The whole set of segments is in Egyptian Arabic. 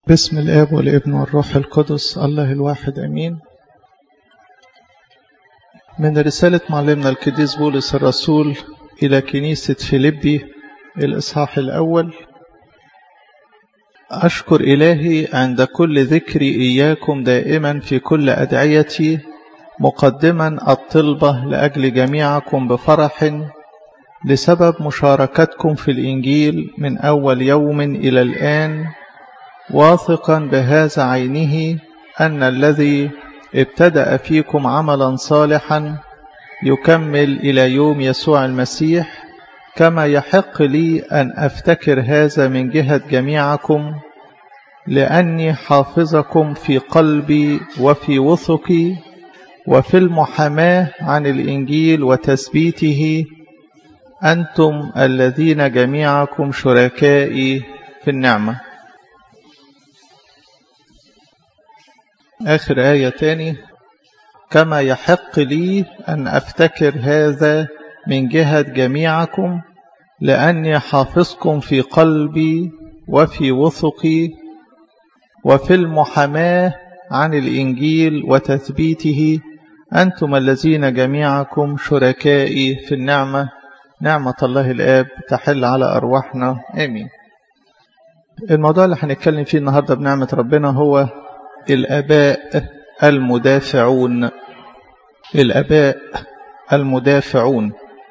بسم الآب والابن والروح القدس الله الواحد أمين من رسالة معلمنا القديس بولس الرسول إلى كنيسة فيليبي الإصحاح الأول أشكر إلهي عند كل ذكر إياكم دائما في كل أدعيتي مقدما الطلبة لأجل جميعكم بفرح لسبب مشاركتكم في الإنجيل من أول يوم إلى الآن واثقا بهذا عينه أن الذي ابتدأ فيكم عملا صالحا يكمل إلى يوم يسوع المسيح كما يحق لي أن أفتكر هذا من جهة جميعكم لأني حافظكم في قلبي وفي وثقي وفي المحاماة عن الإنجيل وتثبيته أنتم الذين جميعكم شركائي في النعمة آخر آية تاني كما يحق لي أن أفتكر هذا من جهة جميعكم لأني حافظكم في قلبي وفي وثقي وفي المحاماة عن الإنجيل وتثبيته أنتم الذين جميعكم شركائي في النعمة نعمة الله الآب تحل على أرواحنا آمين الموضوع اللي هنتكلم فيه النهاردة بنعمة ربنا هو الأباء المدافعون الأباء المدافعون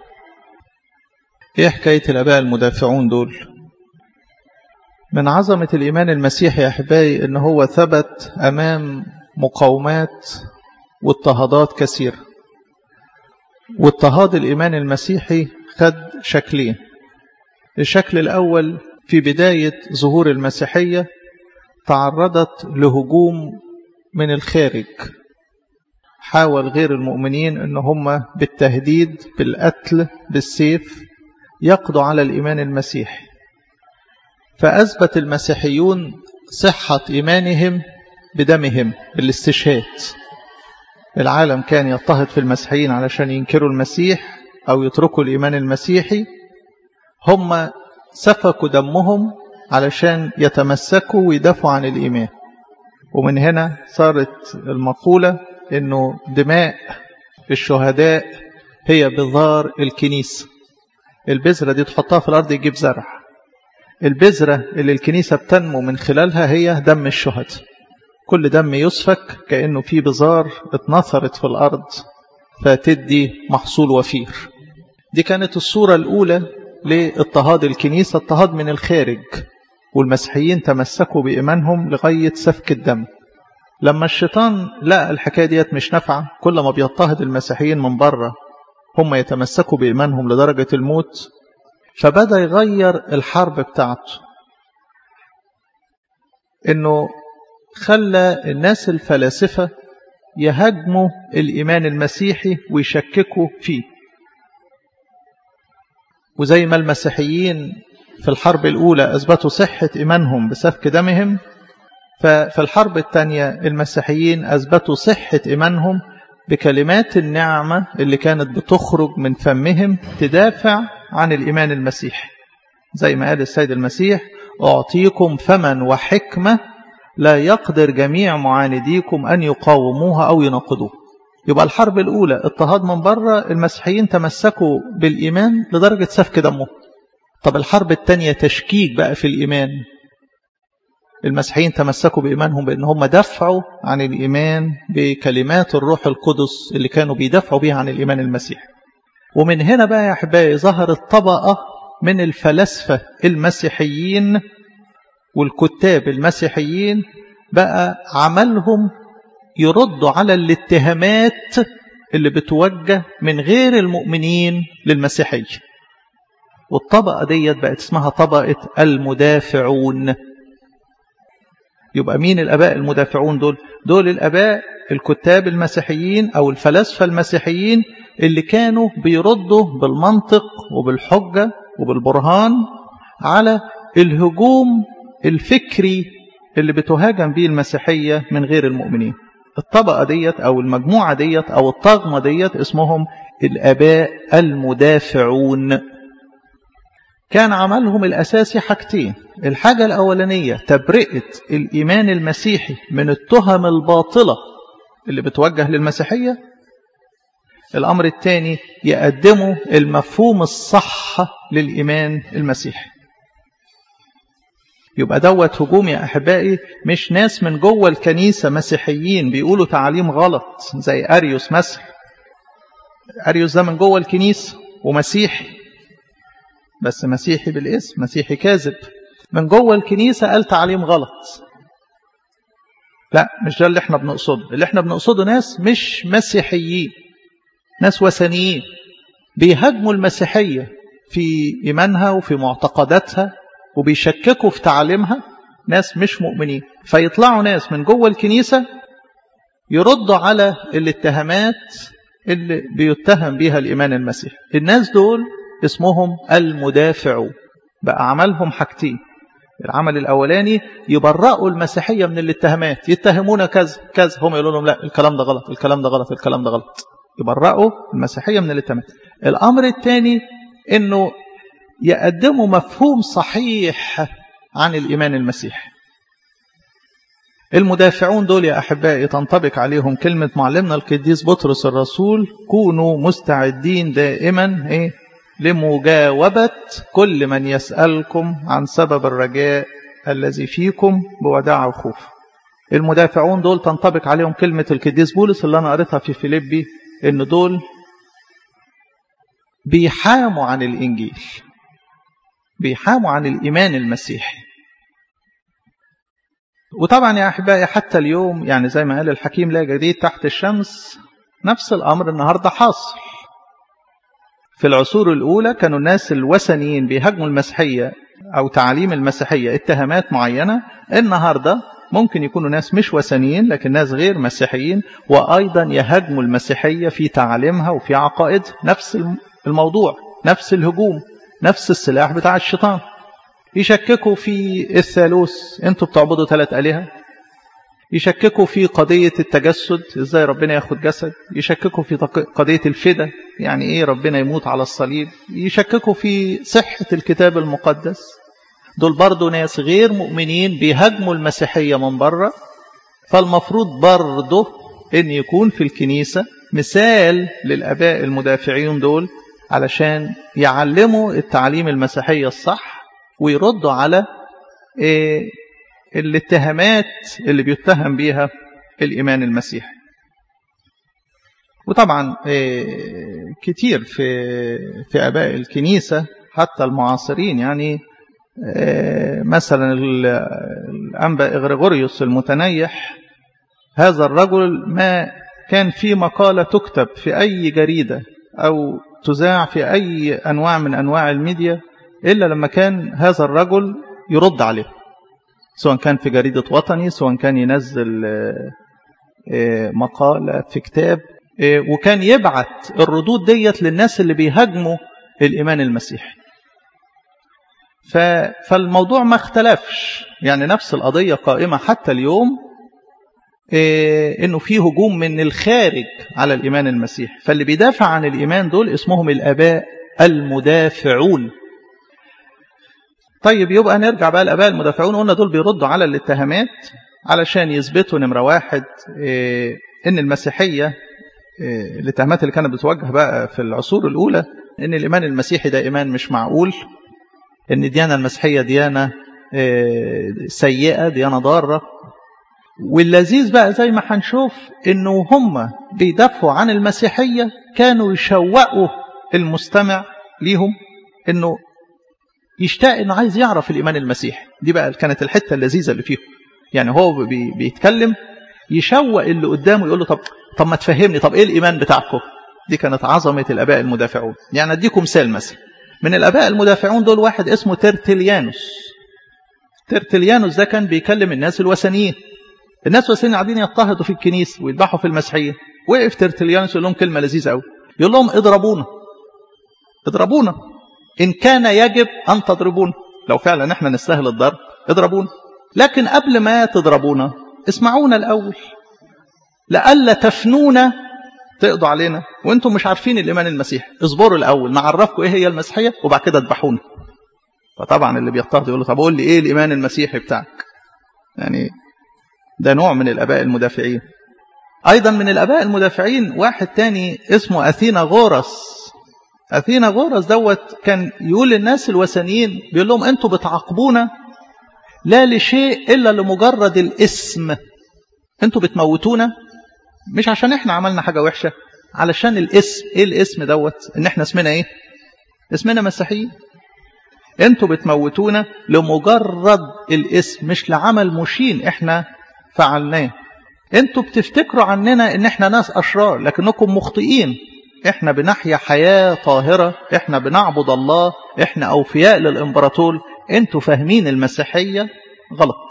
إيه حكاية الأباء المدافعون دول من عظمة الإيمان المسيحي يا أحبائي إن هو ثبت أمام مقاومات واضطهادات كثيرة واضطهاد الإيمان المسيحي خد شكلين الشكل الأول في بداية ظهور المسيحية تعرضت لهجوم من الخارج حاول غير المؤمنين ان هم بالتهديد بالقتل بالسيف يقضوا على الايمان المسيحي فاثبت المسيحيون صحه ايمانهم بدمهم بالاستشهاد العالم كان يضطهد في المسيحيين علشان ينكروا المسيح او يتركوا الايمان المسيحي هم سفكوا دمهم علشان يتمسكوا ويدافعوا عن الإيمان ومن هنا صارت المقولة أنه دماء الشهداء هي بذار الكنيسة البذرة دي تحطها في الأرض يجيب زرع البذرة اللي الكنيسة بتنمو من خلالها هي دم الشهداء كل دم يسفك كأنه في بذار اتنثرت في الأرض فتدي محصول وفير دي كانت الصورة الأولى لاضطهاد الكنيسة اضطهاد من الخارج والمسيحيين تمسكوا بإيمانهم لغاية سفك الدم لما الشيطان لقى الحكاية ديت مش نافعة كل ما بيضطهد المسيحيين من بره هم يتمسكوا بإيمانهم لدرجة الموت فبدأ يغير الحرب بتاعته إنه خلى الناس الفلاسفة يهاجموا الإيمان المسيحي ويشككوا فيه وزي ما المسيحيين في الحرب الأولى أثبتوا صحة إيمانهم بسفك دمهم ففي الحرب الثانية المسيحيين أثبتوا صحة إيمانهم بكلمات النعمة اللي كانت بتخرج من فمهم تدافع عن الإيمان المسيحي زي ما قال السيد المسيح أعطيكم فما وحكمة لا يقدر جميع معانديكم أن يقاوموها أو يناقضوها يبقى الحرب الأولى اضطهاد من بره المسيحيين تمسكوا بالإيمان لدرجة سفك دمهم طب الحرب الثانية تشكيك بقى في الإيمان المسيحيين تمسكوا بإيمانهم بأن هم دفعوا عن الإيمان بكلمات الروح القدس اللي كانوا بيدافعوا بيها عن الإيمان المسيحي ومن هنا بقى يا أحبائي ظهرت طبقة من الفلاسفة المسيحيين والكتاب المسيحيين بقى عملهم يردوا على الاتهامات اللي بتوجه من غير المؤمنين للمسيحية والطبقة ديت بقت اسمها طبقة المدافعون يبقى مين الأباء المدافعون دول دول الأباء الكتاب المسيحيين أو الفلاسفة المسيحيين اللي كانوا بيردوا بالمنطق وبالحجة وبالبرهان على الهجوم الفكري اللي بتهاجم به المسيحية من غير المؤمنين الطبقة ديت أو المجموعة ديت أو الطغمة ديت اسمهم الأباء المدافعون كان عملهم الأساسي حاجتين الحاجة الأولانية تبرئة الإيمان المسيحي من التهم الباطلة اللي بتوجه للمسيحية الأمر الثاني يقدموا المفهوم الصح للإيمان المسيحي يبقى دوت هجوم يا أحبائي مش ناس من جوه الكنيسة مسيحيين بيقولوا تعاليم غلط زي أريوس مثلا أريوس ده من جوه الكنيسة ومسيحي بس مسيحي بالاسم مسيحي كاذب من جوه الكنيسة قال تعليم غلط لا مش ده اللي احنا بنقصده اللي احنا بنقصده ناس مش مسيحيين ناس وثنيين بيهاجموا المسيحية في إيمانها وفي معتقداتها وبيشككوا في تعاليمها ناس مش مؤمنين فيطلعوا ناس من جوه الكنيسة يردوا على الاتهامات اللي بيتهم بيها الإيمان المسيحي الناس دول اسمهم المدافعون بقى عملهم حاجتين العمل الأولاني يبرئوا المسيحية من الاتهامات يتهمون كذا كذا هم يقولوا لهم لا الكلام ده غلط الكلام ده غلط الكلام ده غلط يبرئوا المسيحية من الاتهامات الأمر الثاني أنه يقدموا مفهوم صحيح عن الإيمان المسيحي المدافعون دول يا أحبائي تنطبق عليهم كلمة معلمنا القديس بطرس الرسول كونوا مستعدين دائما إيه لمجاوبة كل من يسألكم عن سبب الرجاء الذي فيكم بوداع وخوف المدافعون دول تنطبق عليهم كلمة القديس بولس اللي أنا قريتها في فيليبي إن دول بيحاموا عن الإنجيل بيحاموا عن الإيمان المسيحي وطبعا يا أحبائي حتى اليوم يعني زي ما قال الحكيم لا جديد تحت الشمس نفس الأمر النهاردة حاصل في العصور الأولى كانوا الناس الوثنيين بيهاجموا المسيحية أو تعاليم المسيحية اتهامات معينة النهاردة ممكن يكونوا ناس مش وثنيين لكن ناس غير مسيحيين وأيضا يهاجموا المسيحية في تعاليمها وفي عقائدها نفس الموضوع نفس الهجوم نفس السلاح بتاع الشيطان يشككوا في الثالوث انتوا بتعبدوا ثلاث آلهة يشككوا في قضية التجسد ازاي ربنا ياخد جسد يشككوا في قضية الفدا يعني ايه ربنا يموت على الصليب يشككوا في صحة الكتاب المقدس دول برضو ناس غير مؤمنين بيهاجموا المسيحية من بره فالمفروض برضه ان يكون في الكنيسة مثال للأباء المدافعين دول علشان يعلموا التعليم المسيحية الصح ويردوا على إيه الاتهامات اللي بيتهم بيها الإيمان المسيحي وطبعا إيه كتير في في آباء الكنيسة حتى المعاصرين يعني إيه مثلا الأنبا إغريغوريوس المتنيح هذا الرجل ما كان في مقالة تكتب في أي جريدة أو تذاع في أي أنواع من أنواع الميديا إلا لما كان هذا الرجل يرد عليه سواء كان في جريدة وطني سواء كان ينزل مقالة في كتاب وكان يبعت الردود ديت للناس اللي بيهاجموا الإيمان المسيحي فالموضوع ما اختلفش يعني نفس القضية قائمة حتى اليوم انه في هجوم من الخارج على الإيمان المسيحي فاللي بيدافع عن الإيمان دول اسمهم الآباء المدافعون طيب يبقى نرجع بقى الآباء المدافعون قلنا دول بيردوا على الاتهامات علشان يثبتوا نمرة واحد إيه إن المسيحية إيه الاتهامات اللي كانت بتوجه بقى في العصور الأولى إن الإيمان المسيحي ده إيمان مش معقول إن الديانة المسيحية ديانة إيه سيئة ديانة ضارة واللذيذ بقى زي ما هنشوف إنه هم بيدافعوا عن المسيحية كانوا يشوقوا المستمع ليهم إنه يشتاق انه عايز يعرف الايمان المسيحي دي بقى كانت الحته اللذيذه اللي فيهم يعني هو بي بيتكلم يشوق اللي قدامه يقول له طب طب ما تفهمني طب ايه الايمان بتاعكم دي كانت عظمه الاباء المدافعون يعني اديكم مثال مثلا من الاباء المدافعون دول واحد اسمه ترتليانوس ترتليانوس ده كان بيكلم الناس الوثنيين الناس الوثنيين قاعدين يضطهدوا في الكنيسه ويذبحوا في المسيحيه وقف ترتليانوس يقول لهم كلمه لذيذه قوي يقول لهم اضربونا اضربونا إن كان يجب أن تضربونا لو فعلا احنا نستاهل الضرب اضربونا لكن قبل ما تضربونا اسمعونا الأول لألا تفنونا تقضوا علينا وانتم مش عارفين الإيمان المسيحي اصبروا الأول نعرفكم ايه هي المسيحية وبعد كده اذبحونا فطبعا اللي بيضطهد يقول له طب قول لي ايه الايمان المسيحي بتاعك يعني ده نوع من الاباء المدافعين ايضا من الاباء المدافعين واحد تاني اسمه اثينا غورس اثينا غورس دوت كان يقول للناس الوثنيين بيقول لهم انتوا بتعاقبونا لا لشيء الا لمجرد الاسم انتوا بتموتونا مش عشان احنا عملنا حاجه وحشه علشان الاسم ايه الاسم دوت ان احنا اسمنا ايه اسمنا مسيحيين انتوا بتموتونا لمجرد الاسم مش لعمل مشين احنا فعلناه انتوا بتفتكروا عننا ان احنا ناس اشرار لكنكم مخطئين احنا بنحيا حياة طاهرة احنا بنعبد الله احنا اوفياء للامبراطور انتوا فاهمين المسيحية غلط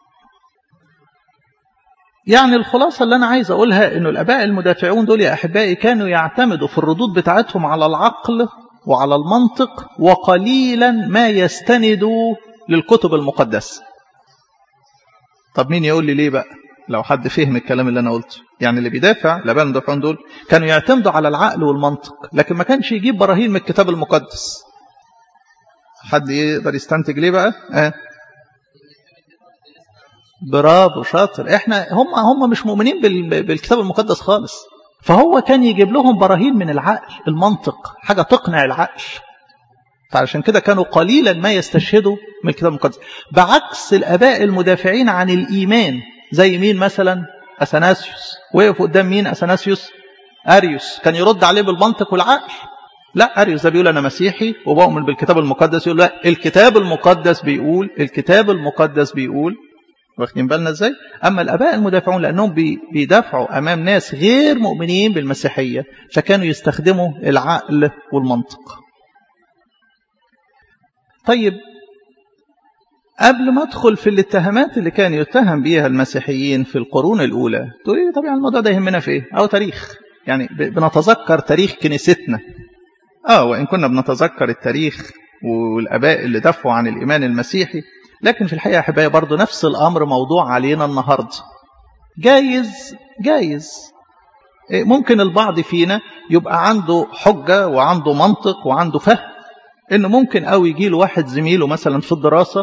يعني الخلاصة اللي أنا عايز أقولها إنه الآباء المدافعون دول يا أحبائي كانوا يعتمدوا في الردود بتاعتهم على العقل وعلى المنطق وقليلا ما يستندوا للكتب المقدسة طب مين يقول لي ليه بقى لو حد فهم الكلام اللي أنا قلته يعني اللي بيدافع الآباء المدافعون دول كانوا يعتمدوا على العقل والمنطق لكن ما كانش يجيب براهين من الكتاب المقدس حد يقدر يستنتج ليه بقى آه. برافو شاطر احنا هم هم مش مؤمنين بالكتاب المقدس خالص فهو كان يجيب لهم براهين من العقل المنطق حاجة تقنع العقل فعشان كده كانوا قليلا ما يستشهدوا من الكتاب المقدس بعكس الآباء المدافعين عن الإيمان زي مين مثلا أثناسيوس وقف قدام مين أثناسيوس أريوس كان يرد عليه بالمنطق والعقل لا أريوس ده بيقول أنا مسيحي وبؤمن بالكتاب المقدس يقول لا الكتاب المقدس بيقول الكتاب المقدس بيقول واخدين بالنا ازاي اما الاباء المدافعون لانهم بيدافعوا امام ناس غير مؤمنين بالمسيحيه فكانوا يستخدموا العقل والمنطق طيب قبل ما ادخل في الاتهامات اللي كان يتهم بيها المسيحيين في القرون الاولى تقولي لي طبعا الموضوع ده يهمنا في ايه او تاريخ يعني بنتذكر تاريخ كنيستنا اه وان كنا بنتذكر التاريخ والاباء اللي دافعوا عن الايمان المسيحي لكن في الحقيقة أحبائي برضو نفس الأمر موضوع علينا النهاردة جايز جايز ممكن البعض فينا يبقى عنده حجة وعنده منطق وعنده فهم إنه ممكن قوي يجي له واحد زميله مثلا في الدراسة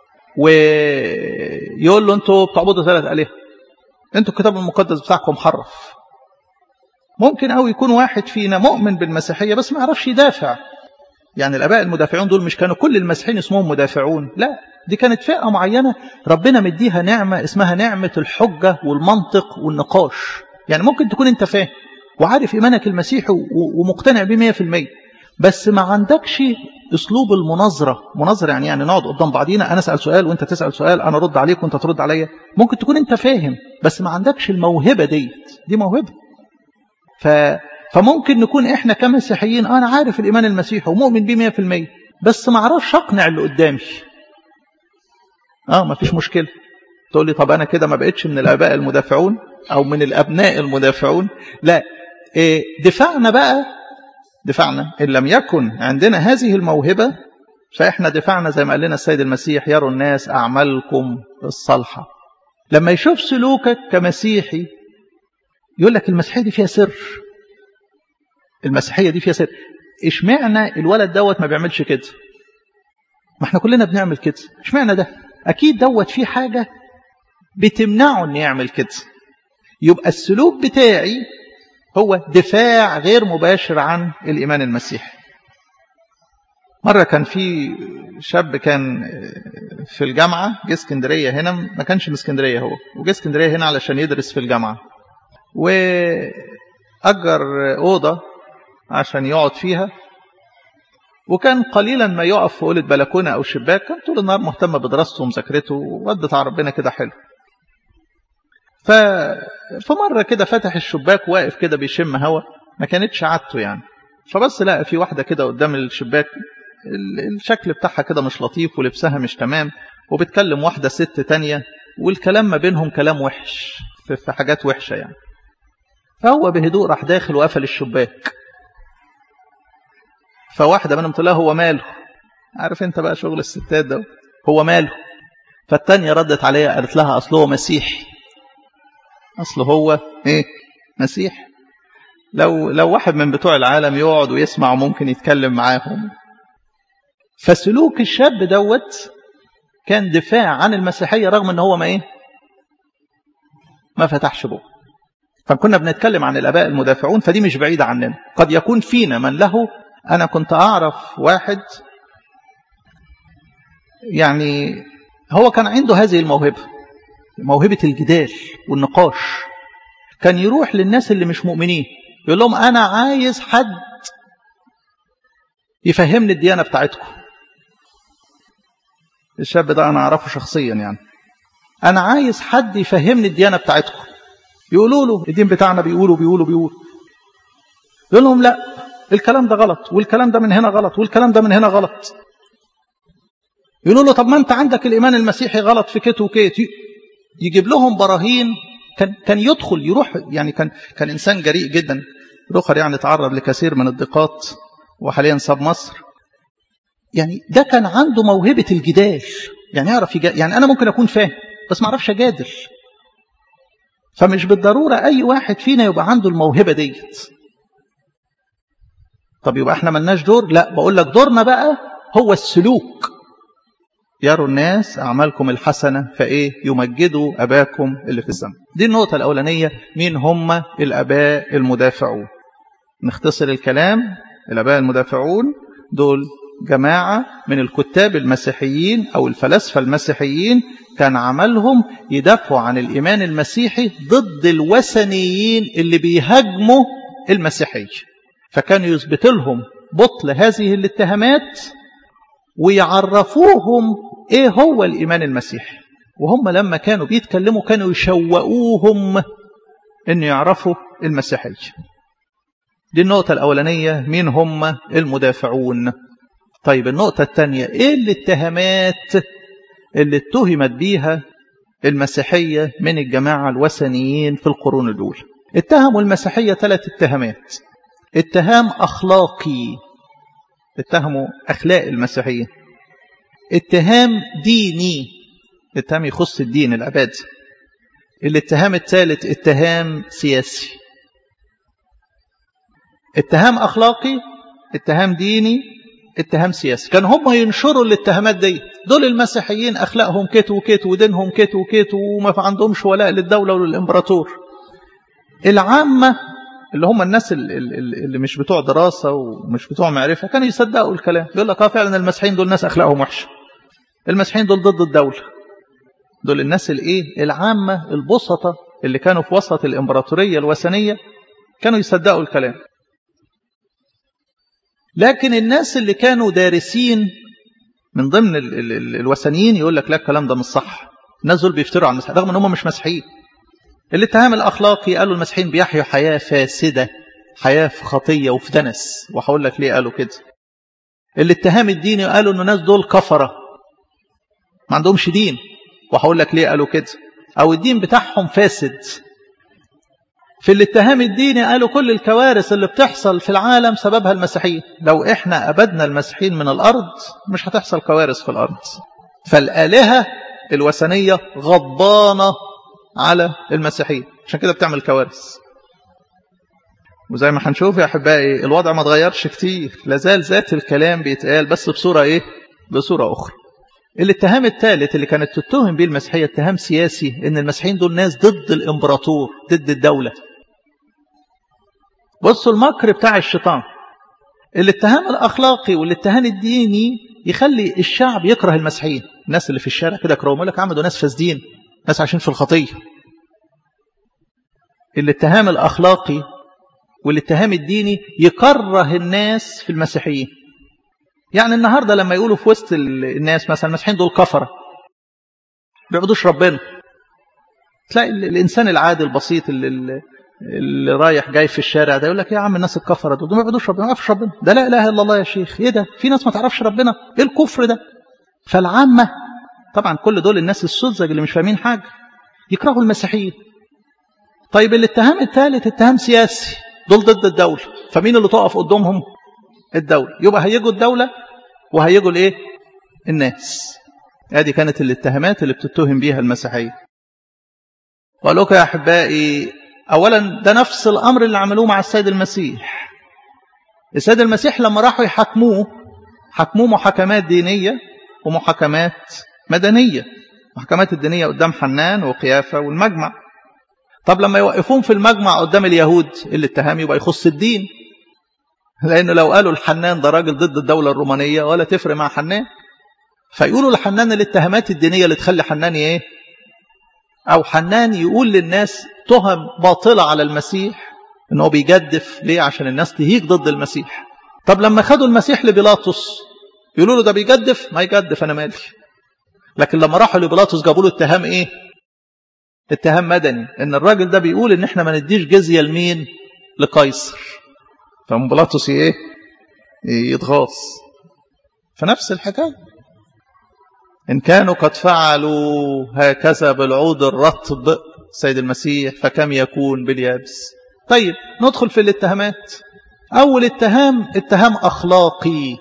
ويقول له أنتوا بتعبدوا ثلاث آلهة أنتوا الكتاب المقدس بتاعكم حرف ممكن قوي يكون واحد فينا مؤمن بالمسيحية بس ما يعرفش يدافع يعني الآباء المدافعون دول مش كانوا كل المسيحيين اسمهم مدافعون لا دي كانت فئة معينة ربنا مديها نعمة اسمها نعمة الحجة والمنطق والنقاش يعني ممكن تكون انت فاهم وعارف إيمانك المسيحي ومقتنع بيه مية في المية بس ما عندكش أسلوب المناظرة مناظرة يعني يعني نقعد قدام بعضينا أنا أسأل سؤال وأنت تسأل سؤال أنا أرد عليك وأنت ترد عليا ممكن تكون أنت فاهم بس ما عندكش الموهبة ديت دي موهبة ف فممكن نكون احنا كمسيحيين انا عارف الايمان المسيحي ومؤمن بيه 100% بس ما اعرفش اقنع اللي قدامي اه ما فيش مشكله تقول لي طب انا كده ما بقتش من الاباء المدافعون او من الابناء المدافعون لا إيه دفاعنا بقى دفاعنا ان لم يكن عندنا هذه الموهبه فاحنا دفاعنا زي ما قال لنا السيد المسيح يروا الناس اعمالكم الصالحه لما يشوف سلوكك كمسيحي يقول لك المسيحيه دي فيها سر المسيحيه دي فيها سر اشمعنى الولد دوت ما بيعملش كده ما احنا كلنا بنعمل كده اشمعنى ده اكيد دوت فيه حاجه بتمنعه ان يعمل كده يبقى السلوك بتاعي هو دفاع غير مباشر عن الايمان المسيحي مرة كان في شاب كان في الجامعة جه اسكندرية هنا ما كانش من اسكندرية هو وجه اسكندرية هنا علشان يدرس في الجامعة وأجر أوضة عشان يقعد فيها وكان قليلا ما يقف في قولة بلكونة أو شباك كان طول النهار مهتم بدراسته ومذاكرته وودت على ربنا كده حلو ف... فمرة كده فتح الشباك واقف كده بيشم هوا ما كانتش عادته يعني فبس لقى في واحدة كده قدام الشباك الشكل بتاعها كده مش لطيف ولبسها مش تمام وبتكلم واحدة ست تانية والكلام ما بينهم كلام وحش في حاجات وحشة يعني فهو بهدوء راح داخل وقفل الشباك فواحدة منهم تقول لها هو ماله عارف انت بقى شغل الستات ده هو ماله فالتانية ردت عليها قالت لها أصله هو مسيحي أصله هو إيه مسيح لو لو واحد من بتوع العالم يقعد ويسمع وممكن يتكلم معاهم فسلوك الشاب دوت كان دفاع عن المسيحية رغم ان هو ما ايه ما فتحش بقه فكنا بنتكلم عن الاباء المدافعون فدي مش بعيدة عننا قد يكون فينا من له انا كنت اعرف واحد يعني هو كان عنده هذه الموهبة موهبة الجدال والنقاش كان يروح للناس اللي مش مؤمنين يقول لهم أنا عايز حد يفهمني الديانة بتاعتكم الشاب ده أنا أعرفه شخصيا يعني أنا عايز حد يفهمني الديانة بتاعتكم يقولوا له الدين بتاعنا بيقولوا بيقولوا بيقولوا يقول لهم لا الكلام ده غلط والكلام ده من هنا غلط والكلام ده من هنا غلط يقولوا له طب ما انت عندك الايمان المسيحي غلط في كيت وكيت يجيب لهم براهين كان كان يدخل يروح يعني كان كان انسان جريء جدا رخر يعني تعرض لكثير من الضيقات وحاليا ساب مصر يعني ده كان عنده موهبه الجدال يعني يعرف يجادل يعني انا ممكن اكون فاهم بس ما اعرفش اجادل فمش بالضروره اي واحد فينا يبقى عنده الموهبه ديت طب يبقى احنا ملناش دور لا بقول لك دورنا بقى هو السلوك يروا الناس أعمالكم الحسنة فإيه يمجدوا أباكم اللي في السماء دي النقطة الأولانية مين هم الأباء المدافعون نختصر الكلام الأباء المدافعون دول جماعة من الكتاب المسيحيين أو الفلاسفة المسيحيين كان عملهم يدافعوا عن الإيمان المسيحي ضد الوثنيين اللي بيهاجموا المسيحية فكانوا يثبت لهم بطل هذه الاتهامات ويعرفوهم ايه هو الايمان المسيحي وهم لما كانوا بيتكلموا كانوا يشوقوهم ان يعرفوا المسيحيه دي النقطه الاولانيه مين هم المدافعون طيب النقطه الثانيه ايه الاتهامات اللي اتهمت بيها المسيحيه من الجماعه الوثنيين في القرون الاولى اتهموا المسيحيه ثلاث اتهامات اتهام اخلاقي اتهموا أخلاق المسيحية اتهام ديني اتهام يخص الدين العبادة الاتهام الثالث اتهام سياسي اتهام أخلاقي اتهام ديني اتهام سياسي كان هم ينشروا الاتهامات دي دول المسيحيين أخلاقهم كت وكت ودينهم كت وكت وما عندهمش ولاء للدولة وللإمبراطور العامة اللي هم الناس اللي مش بتوع دراسة ومش بتوع معرفة كانوا يصدقوا الكلام يقول لك اه فعلا المسيحيين دول ناس أخلاقهم وحشة المسيحيين دول ضد الدولة دول الناس الايه العامة البسطة اللي كانوا في وسط الإمبراطورية الوثنية كانوا يصدقوا الكلام لكن الناس اللي كانوا دارسين من ضمن ال ال ال الوثنيين يقول لك لا الكلام ده مش صح الناس دول بيفتروا على المسيحيين رغم ان هم مش مسيحيين الاتهام الأخلاقي قالوا المسيحيين بيحيوا حياة فاسدة حياة في خطية وفي دنس وهقول لك ليه قالوا كده الاتهام الديني قالوا ان الناس دول كفرة ما عندهمش دين وهقول لك ليه قالوا كده او الدين بتاعهم فاسد في الاتهام الديني قالوا كل الكوارث اللي بتحصل في العالم سببها المسيحيين لو احنا أبدنا المسيحيين من الأرض مش هتحصل كوارث في الأرض فالآلهة الوثنية غضبانة على المسيحيين عشان كده بتعمل كوارث وزي ما هنشوف يا أحبائي الوضع ما اتغيرش كتير لازال ذات الكلام بيتقال بس بصورة إيه بصورة أخرى الاتهام الثالث اللي كانت تتهم به المسيحية اتهام سياسي ان المسيحيين دول ناس ضد الامبراطور ضد الدولة بصوا المكر بتاع الشيطان الاتهام الاخلاقي والاتهام الديني يخلي الشعب يكره المسيحيين الناس اللي في الشارع كده يكرههم يقول لك عمدوا ناس فاسدين ناس عايشين في الخطيه الاتهام الاخلاقي والاتهام الديني يكره الناس في المسيحيين يعني النهاردة لما يقولوا في وسط الناس مثلا المسيحيين دول كفرة بيعبدوش ربنا تلاقي الإنسان العادي البسيط اللي, اللي رايح جاي في الشارع ده يقول لك يا عم الناس الكفرة دول ما بيعبدوش ربنا ما يعرفش ربنا ده لا إله إلا الله يا شيخ إيه ده في ناس ما تعرفش ربنا إيه الكفر ده فالعامة طبعا كل دول الناس السذج اللي مش فاهمين حاجة يكرهوا المسيحيين طيب الاتهام الثالث اتهام سياسي دول ضد الدولة فمين اللي تقف قدامهم الدولة يبقى هيجوا الدولة وهيجوا الايه الناس ادي كانت الاتهامات اللي بتتهم بيها المسيحية وقال لكم يا احبائي اولا ده نفس الامر اللي عملوه مع السيد المسيح السيد المسيح لما راحوا يحاكموه حكموه محاكمات دينية ومحاكمات مدنية المحكمات الدينية قدام حنان وقيافة والمجمع طب لما يوقفون في المجمع قدام اليهود الاتهام يبقى يخص الدين لأنه لو قالوا الحنان ده راجل ضد الدولة الرومانية ولا تفرق مع حنان فيقولوا لحنان الاتهامات الدينية اللي تخلي حنان ايه أو حنان يقول للناس تهم باطلة على المسيح انه بيجدف ليه عشان الناس تهيج ضد المسيح طب لما خدوا المسيح لبيلاطس يقولوا له ده بيجدف ما يجدف انا مالي لكن لما راحوا لبيلاطس جابوا له اتهام ايه اتهام مدني ان الراجل ده بيقول ان احنا ما نديش جزيه لمين لقيصر فمن بيلاطس ايه يتغاظ فنفس الحكايه ان كانوا قد فعلوا هكذا بالعود الرطب سيد المسيح فكم يكون باليابس طيب ندخل في الاتهامات اول اتهام اتهام اخلاقي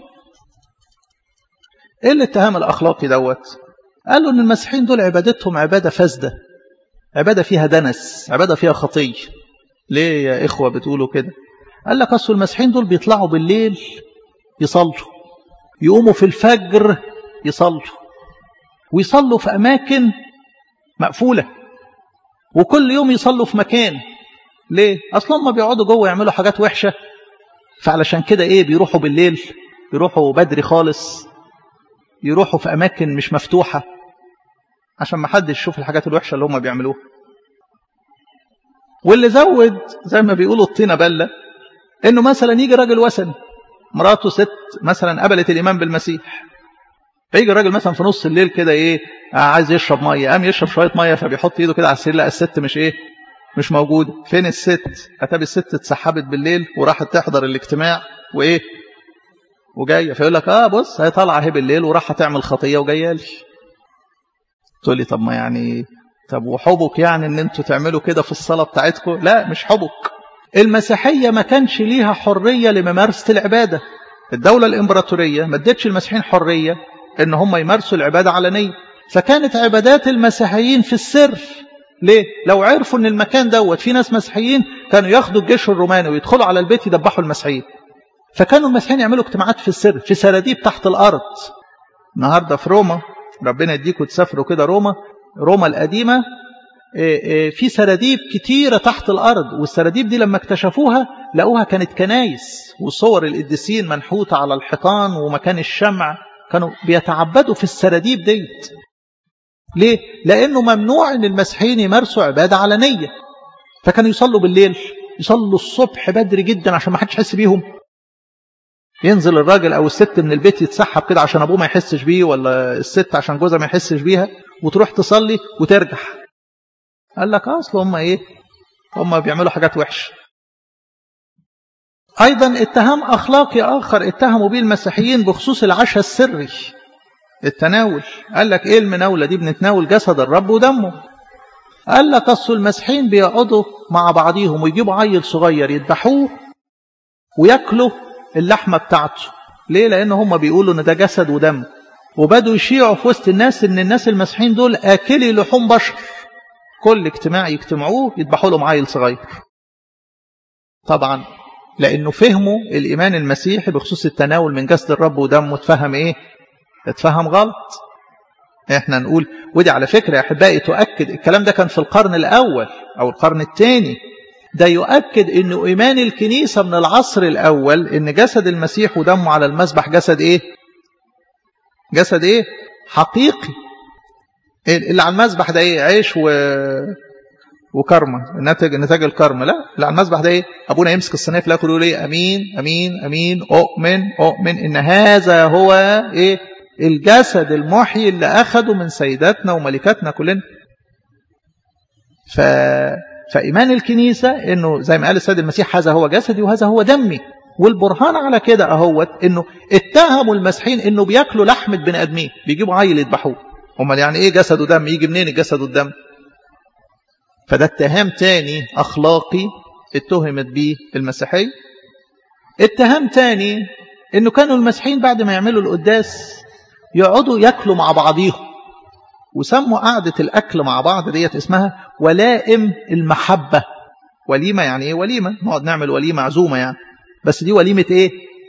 ايه الاتهام الاخلاقي دوت قالوا ان المسيحيين دول عبادتهم عباده فاسده عباده فيها دنس عباده فيها خطيه ليه يا اخوه بتقولوا كده قال لك اصل المسيحيين دول بيطلعوا بالليل يصلوا يقوموا في الفجر يصلوا ويصلوا في اماكن مقفوله وكل يوم يصلوا في مكان ليه اصلا هم بيقعدوا جوه يعملوا حاجات وحشه فعلشان كده ايه بيروحوا بالليل يروحوا بدري خالص يروحوا في اماكن مش مفتوحه عشان ما حدش يشوف الحاجات الوحشه اللي هم بيعملوها واللي زود زي ما بيقولوا الطينه بله انه مثلا يجي راجل وثني مراته ست مثلا قبلت الايمان بالمسيح فيجي الراجل مثلا في نص الليل كده ايه عايز يشرب ميه قام يشرب شويه ميه فبيحط ايده كده على السرير لقى الست مش ايه مش موجوده فين الست اتاب الست اتسحبت بالليل وراحت تحضر الاجتماع وايه وجايه فيقول لك اه بص هي طالعه اهي بالليل وراح تعمل خطيه وجايه لي تقول لي طب ما يعني طب وحبك يعني ان انتوا تعملوا كده في الصلاه بتاعتكم لا مش حبك المسيحيه ما كانش ليها حريه لممارسه العباده الدوله الامبراطوريه ما ادتش المسيحيين حريه ان هم يمارسوا العباده علنيه فكانت عبادات المسيحيين في السر ليه لو عرفوا ان المكان دوت في ناس مسيحيين كانوا ياخدوا الجيش الروماني ويدخلوا على البيت يدبحوا المسيحيين فكانوا المسيحيين يعملوا اجتماعات في السر في سراديب تحت الارض النهارده في روما ربنا يديكم تسافروا كده روما روما القديمه في سراديب كتيره تحت الارض والسراديب دي لما اكتشفوها لقوها كانت كنايس وصور القديسين منحوته على الحيطان ومكان الشمع كانوا بيتعبدوا في السراديب ديت ليه؟ لأنه ممنوع أن المسيحيين يمارسوا عبادة علنية فكانوا يصلوا بالليل يصلوا الصبح بدري جدا عشان ما حدش يحس بيهم ينزل الراجل أو الست من البيت يتسحب كده عشان أبوه ما يحسش بيه ولا الست عشان جوزها ما يحسش بيها وتروح تصلي وترجع قال لك أصل هم إيه هم بيعملوا حاجات وحشة أيضا اتهام أخلاقي آخر اتهموا به المسيحيين بخصوص العشاء السري التناول قال لك ايه المناولة دي بنتناول جسد الرب ودمه قال لك اصل المسيحيين بيقعدوا مع بعضيهم ويجيبوا عيل صغير يذبحوه وياكلوا اللحمة بتاعته ليه لان هم بيقولوا ان ده جسد ودم وبدوا يشيعوا في وسط الناس ان الناس المسيحيين دول اكلي لحوم بشر كل اجتماع يجتمعوه يذبحوا لهم عيل صغير طبعا لانه فهموا الايمان المسيحي بخصوص التناول من جسد الرب ودمه اتفهم ايه اتفهم غلط احنا نقول ودي على فكرة يا احبائي تؤكد الكلام ده كان في القرن الاول او القرن الثاني ده يؤكد انه ايمان الكنيسة من العصر الاول ان جسد المسيح ودمه على المسبح جسد ايه جسد ايه حقيقي اللي على المسبح ده ايه عيش و وكرمة نتاج نتاج الكرم لا اللي على المسبح ده ايه ابونا يمسك الصينيه في الاخر يقول ايه امين امين امين اؤمن اؤمن ان هذا هو ايه الجسد المحيي اللي أخده من سيداتنا وملكاتنا كلنا ف... فإيمان الكنيسة إنه زي ما قال السيد المسيح هذا هو جسدي وهذا هو دمي والبرهان على كده أهوت إنه اتهموا المسيحيين إنه بياكلوا لحمة بني آدمين بيجيبوا عيل يذبحوه امال يعني إيه جسد ودم يجي منين الجسد والدم فده اتهام تاني أخلاقي اتهمت به المسيحية اتهام تاني إنه كانوا المسيحيين بعد ما يعملوا القداس يقعدوا ياكلوا مع بعضيهم وسموا قعدة الأكل مع بعض ديت اسمها ولائم المحبة وليمة يعني إيه وليمة نقعد نعمل وليمة عزومة يعني بس دي وليمة إيه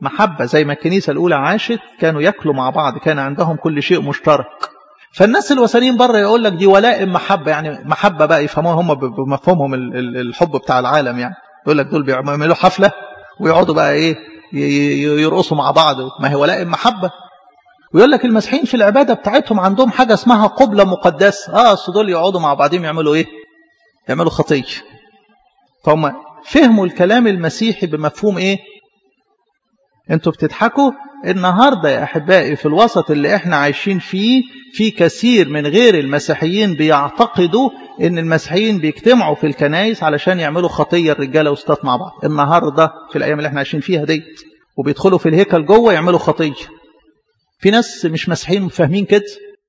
محبة زي ما الكنيسة الأولى عاشت كانوا يأكلوا مع بعض كان عندهم كل شيء مشترك فالناس الوثنيين بره يقول لك دي ولائم محبة يعني محبة بقى يفهموها هم بمفهومهم الحب بتاع العالم يعني يقول لك دول بيعملوا حفلة ويقعدوا بقى ايه يرقصوا مع بعض ما هي ولائم محبة ويقول لك المسيحيين في العبادة بتاعتهم عندهم حاجة اسمها قبلة مقدسة اه اصل دول يقعدوا مع بعضهم يعملوا ايه يعملوا خطية فهم فهموا الكلام المسيحي بمفهوم ايه انتوا بتضحكوا النهاردة يا أحبائي في الوسط اللي احنا عايشين فيه في كثير من غير المسيحيين بيعتقدوا ان المسيحيين بيجتمعوا في الكنايس علشان يعملوا خطية الرجالة والستات مع بعض النهاردة في الأيام اللي احنا عايشين فيها ديت وبيدخلوا في الهيكل جوه يعملوا خطية في ناس مش مسيحيين فاهمين كده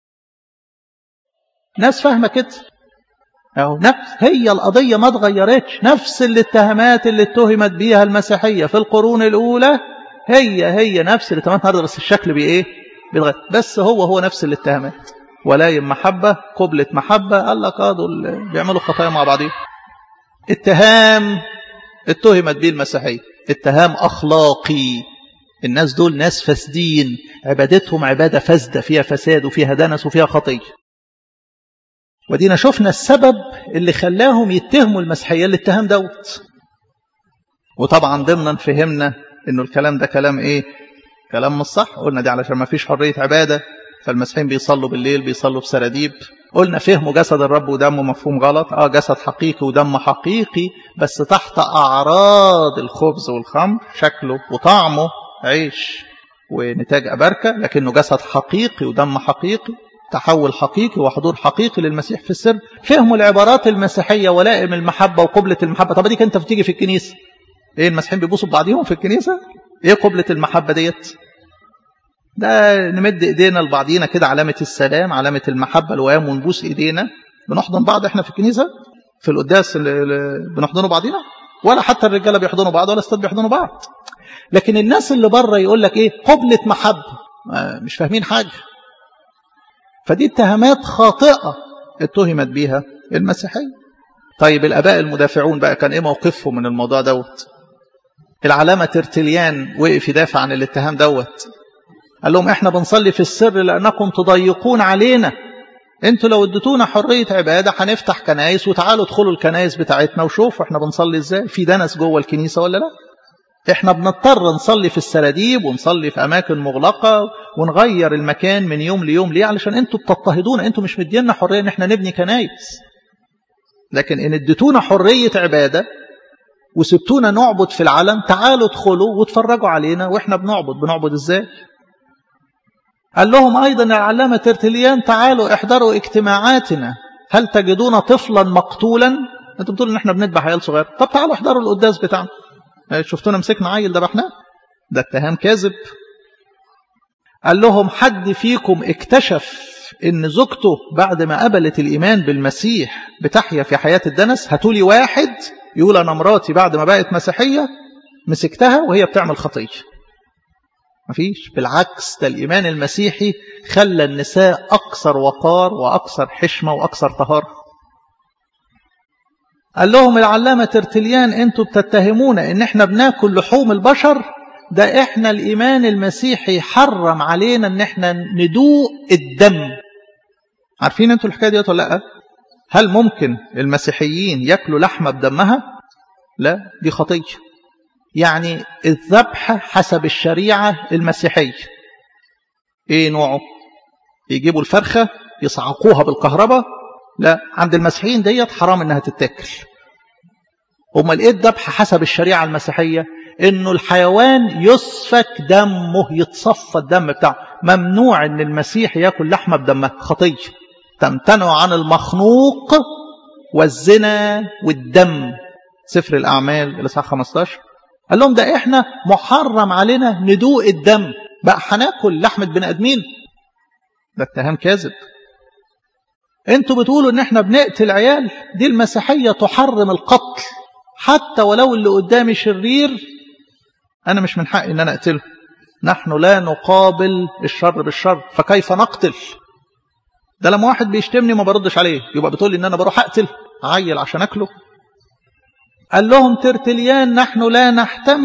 ناس فاهمة كده أهو نفس هي القضية ما اتغيرتش نفس الاتهامات اللي اتهمت بيها المسيحية في القرون الأولى هي هي نفس الاتهامات النهارده بس الشكل بإيه؟ بيتغير بس هو هو نفس الاتهامات ولايم محبة قبلة محبة قال لك اه دول بيعملوا خطايا مع بعضهم اتهام اتهمت به المسيحية اتهام أخلاقي الناس دول ناس فاسدين عبادتهم عبادة فاسدة فيها فساد وفيها دنس وفيها خطية ودينا شفنا السبب اللي خلاهم يتهموا المسيحية الاتهام دوت وطبعا ضمنا فهمنا انه الكلام ده كلام ايه كلام مش صح قلنا دي علشان ما فيش حرية عبادة فالمسيحيين بيصلوا بالليل بيصلوا بسراديب قلنا فهموا جسد الرب ودمه مفهوم غلط اه جسد حقيقي ودم حقيقي بس تحت اعراض الخبز والخمر شكله وطعمه عيش ونتاج أبركة لكنه جسد حقيقي ودم حقيقي تحول حقيقي وحضور حقيقي للمسيح في السر فهموا العبارات المسيحية ولائم المحبة وقبلة المحبة طب ديك انت بتيجي في الكنيسة ايه المسيحيين بيبوسوا ببعضهم في الكنيسة ايه قبلة المحبة ديت ده نمد ايدينا لبعضينا كده علامة السلام علامة المحبة الوام ونبوس ايدينا بنحضن بعض احنا في الكنيسة في القداس بنحضنوا بعضينا ولا حتى الرجاله بيحضنوا بعض ولا الستات بيحضنوا بعض لكن الناس اللي بره يقول لك ايه قبلة محبة مش فاهمين حاجة فدي اتهامات خاطئة اتهمت بيها المسيحية طيب الاباء المدافعون بقى كان ايه موقفهم من الموضوع دوت العلامة ترتليان وقف يدافع عن الاتهام دوت قال لهم احنا بنصلي في السر لانكم تضيقون علينا انتوا لو اديتونا حرية عبادة هنفتح كنايس وتعالوا ادخلوا الكنايس بتاعتنا وشوفوا احنا بنصلي ازاي في دنس جوه الكنيسة ولا لا احنا بنضطر نصلي في السراديب ونصلي في اماكن مغلقة ونغير المكان من يوم ليوم ليه علشان انتوا بتضطهدونا انتوا مش مدينا حرية ان احنا نبني كنايس لكن ان اديتونا حرية عبادة وسبتونا نعبد في العالم تعالوا ادخلوا واتفرجوا علينا واحنا بنعبد بنعبد ازاي قال لهم أيضا العلامة ترتليان تعالوا احضروا اجتماعاتنا هل تجدون طفلا مقتولا انتوا بتقولوا ان احنا بنذبح عيال صغير طب تعالوا احضروا القداس بتاعنا شفتونا مسكنا عيل ذبحناه ده اتهام كاذب قال لهم حد فيكم اكتشف ان زوجته بعد ما قبلت الايمان بالمسيح بتحيا في حياة الدنس هاتولي واحد يقول انا مراتي بعد ما بقت مسيحية مسكتها وهي بتعمل خطيه مفيش بالعكس ده الإيمان المسيحي خلى النساء أكثر وقار وأكثر حشمة وأكثر طهارة قال لهم العلامة ترتليان انتوا بتتهمونا ان احنا بناكل لحوم البشر ده احنا الإيمان المسيحي حرم علينا ان احنا ندوق الدم عارفين انتوا الحكاية دي ولا لا هل ممكن المسيحيين ياكلوا لحمة بدمها لا دي خطية يعني الذبح حسب الشريعة المسيحية ايه نوعه يجيبوا الفرخة يصعقوها بالكهرباء لا عند المسيحيين ديت حرام انها تتاكل امال ايه الذبح حسب الشريعة المسيحية انه الحيوان يسفك دمه يتصفى الدم بتاعه ممنوع ان المسيح ياكل لحمة بدمها خطية تمتنع عن المخنوق والزنا والدم سفر الأعمال الإصحاح 15 قال لهم ده احنا محرم علينا ندوق الدم بقى هناكل لحمة بني ادمين ده اتهام كاذب انتوا بتقولوا ان احنا بنقتل عيال دي المسيحية تحرم القتل حتى ولو اللي قدامي شرير انا مش من حقي ان انا اقتله نحن لا نقابل الشر بالشر فكيف نقتل ده لما واحد بيشتمني ما بردش عليه يبقى بتقول لي ان انا بروح اقتل عيل عشان اكله قال لهم ترتليان نحن لا نحتمل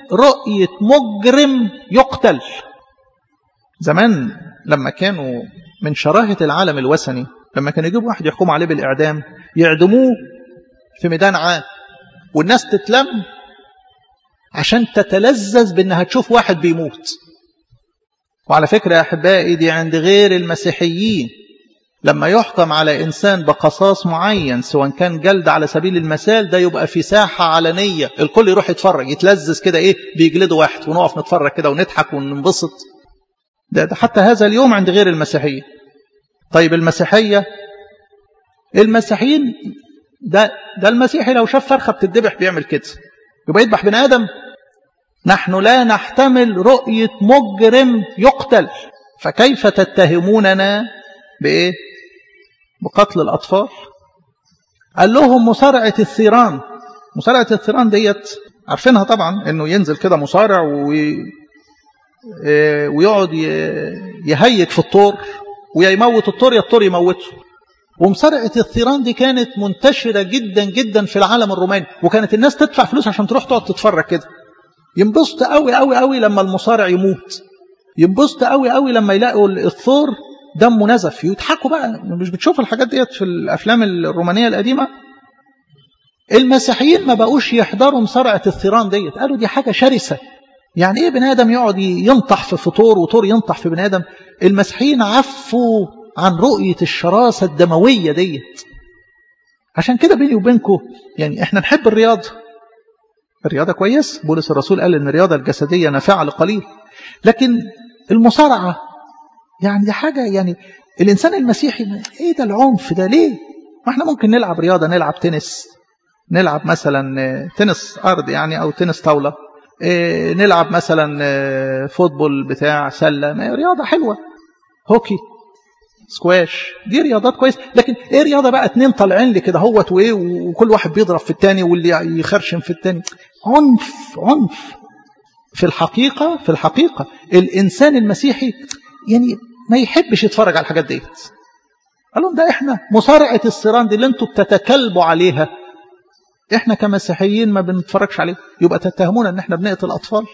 رؤية مجرم يقتل زمان لما كانوا من شراهة العالم الوثني لما كانوا يجيبوا واحد يحكموا عليه بالإعدام يعدموه في ميدان عام والناس تتلم عشان تتلذذ بأنها تشوف واحد بيموت وعلى فكرة يا أحبائي دي عند غير المسيحيين لما يحكم على إنسان بقصاص معين سواء كان جلد على سبيل المثال ده يبقى في ساحة علنية الكل يروح يتفرج يتلذذ كده إيه بيجلدوا واحد ونقف نتفرج كده ونضحك وننبسط ده, ده حتى هذا اليوم عند غير المسيحية طيب المسيحية المسيحيين ده, ده المسيحي لو شاف فرخة بتدبح بيعمل كده يبقى يذبح بني آدم نحن لا نحتمل رؤية مجرم يقتل فكيف تتهموننا بإيه بقتل الأطفال قال لهم مصارعة الثيران مصارعة الثيران ديت عارفينها طبعا انه ينزل كده مصارع وي... ويقعد يهيج في الطور ويموت الطور يا الطور يموته ومصارعة الثيران دي كانت منتشرة جدا جدا في العالم الروماني وكانت الناس تدفع فلوس عشان تروح تقعد تتفرج كده ينبسط قوي قوي قوي لما المصارع يموت ينبسط قوي قوي لما يلاقوا الثور دمه نزف يضحكوا بقى مش بتشوف الحاجات ديت في الافلام الرومانيه القديمه المسيحيين ما بقوش يحضروا مصارعه الثيران ديت قالوا دي حاجه شرسه يعني ايه بني ادم يقعد ينطح في فطور وطور ينطح في بني ادم المسيحيين عفوا عن رؤيه الشراسه الدمويه ديت عشان كده بيني وبينكم يعني احنا نحب الرياضه الرياضه كويس بولس الرسول قال ان الرياضه الجسديه نافعه لقليل لكن المصارعه يعني دي حاجة يعني الإنسان المسيحي إيه ده العنف ده ليه ما احنا ممكن نلعب رياضة نلعب تنس نلعب مثلا تنس أرض يعني أو تنس طاولة إيه نلعب مثلا فوتبول بتاع سلة رياضة حلوة هوكي سكواش دي رياضات كويس لكن ايه رياضه بقى اتنين طالعين لي كده هوت وايه وكل واحد بيضرب في التاني واللي يخرشم في التاني عنف عنف في الحقيقه في الحقيقه الانسان المسيحي يعني ما يحبش يتفرج على الحاجات ديت قال لهم ده احنا مصارعة الصيران دي اللي انتوا بتتكلبوا عليها احنا كمسيحيين ما بنتفرجش عليها يبقى تتهمونا ان احنا بنقتل الاطفال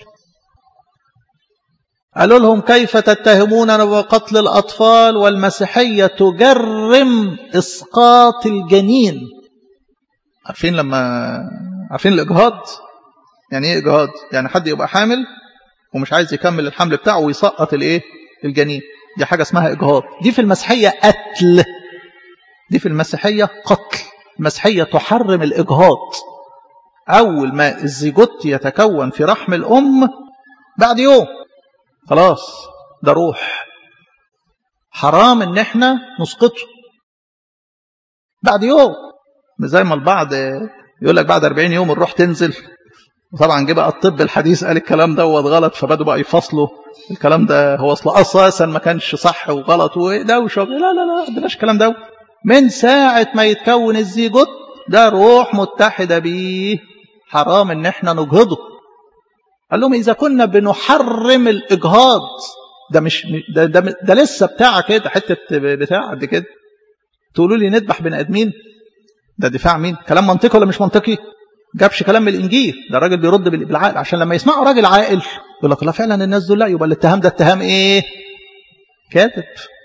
قالوا لهم كيف تتهموننا بقتل الاطفال والمسيحية تجرم اسقاط الجنين عارفين لما عارفين الاجهاض يعني ايه اجهاض يعني حد يبقى حامل ومش عايز يكمل الحمل بتاعه ويسقط الايه الجنين دي حاجة اسمها إجهاض دي في المسيحية قتل دي في المسيحية قتل المسيحية تحرم الإجهاض أول ما الزيجوت يتكون في رحم الأم بعد يوم خلاص ده روح حرام ان احنا نسقطه بعد يوم زي ما البعض يقول لك بعد 40 يوم الروح تنزل وطبعا جه بقى الطب الحديث قال الكلام دوت غلط فبدوا بقى يفصلوا الكلام ده هو اصل اساسا ما كانش صح وغلط ودوشه لا لا لا ما عندناش الكلام ده من ساعه ما يتكون الزيجوت ده روح متحده بيه حرام ان احنا نجهضه قال لهم اذا كنا بنحرم الاجهاض ده مش ده, ده, ده لسه بتاع كده حته بتاع قد كده تقولوا لي نذبح بني ادمين ده دفاع مين كلام منطقي ولا مش منطقي جابش كلام من الانجيل ده الراجل بيرد بالعقل عشان لما يسمعوا راجل عاقل يقول لك لا فعلا الناس دول لا يبقى الاتهام ده اتهام ايه كاتب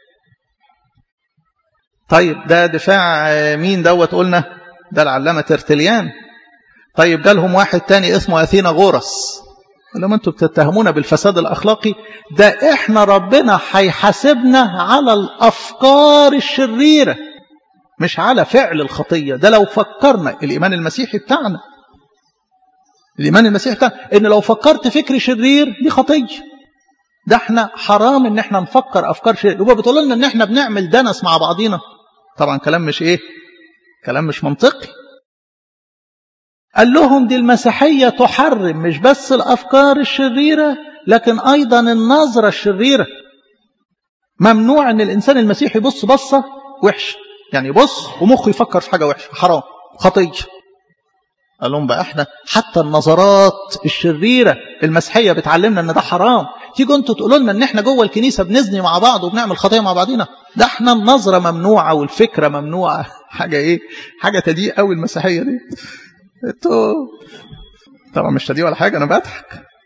طيب ده دفاع مين دوت قلنا ده العلامه ترتليان طيب جالهم واحد تاني اسمه اثينا غورس قال لهم انتوا بتتهمونا بالفساد الاخلاقي ده احنا ربنا هيحاسبنا على الافكار الشريره مش على فعل الخطيه ده لو فكرنا الايمان المسيحي بتاعنا الإيمان المسيحي بتاعنا إن لو فكرت فكر شرير دي خطية ده احنا حرام إن احنا نفكر أفكار شرير يبقى بتقول لنا إن احنا بنعمل دنس مع بعضينا طبعا كلام مش إيه كلام مش منطقي قال لهم دي المسيحية تحرم مش بس الأفكار الشريرة لكن أيضا النظرة الشريرة ممنوع أن الإنسان المسيحي يبص بصة وحش يعني يبص ومخه يفكر في حاجة وحشة حرام خطية قال لهم بقى احنا حتى النظرات الشريرة المسيحية بتعلمنا ان ده حرام تيجوا انتوا تقولوا لنا ان احنا جوه الكنيسة بنزني مع بعض وبنعمل خطايا مع بعضينا ده احنا النظرة ممنوعة والفكرة ممنوعة حاجة ايه حاجة تضيق قوي المسيحية دي انتوا طبعا مش تضيق ولا حاجة انا بضحك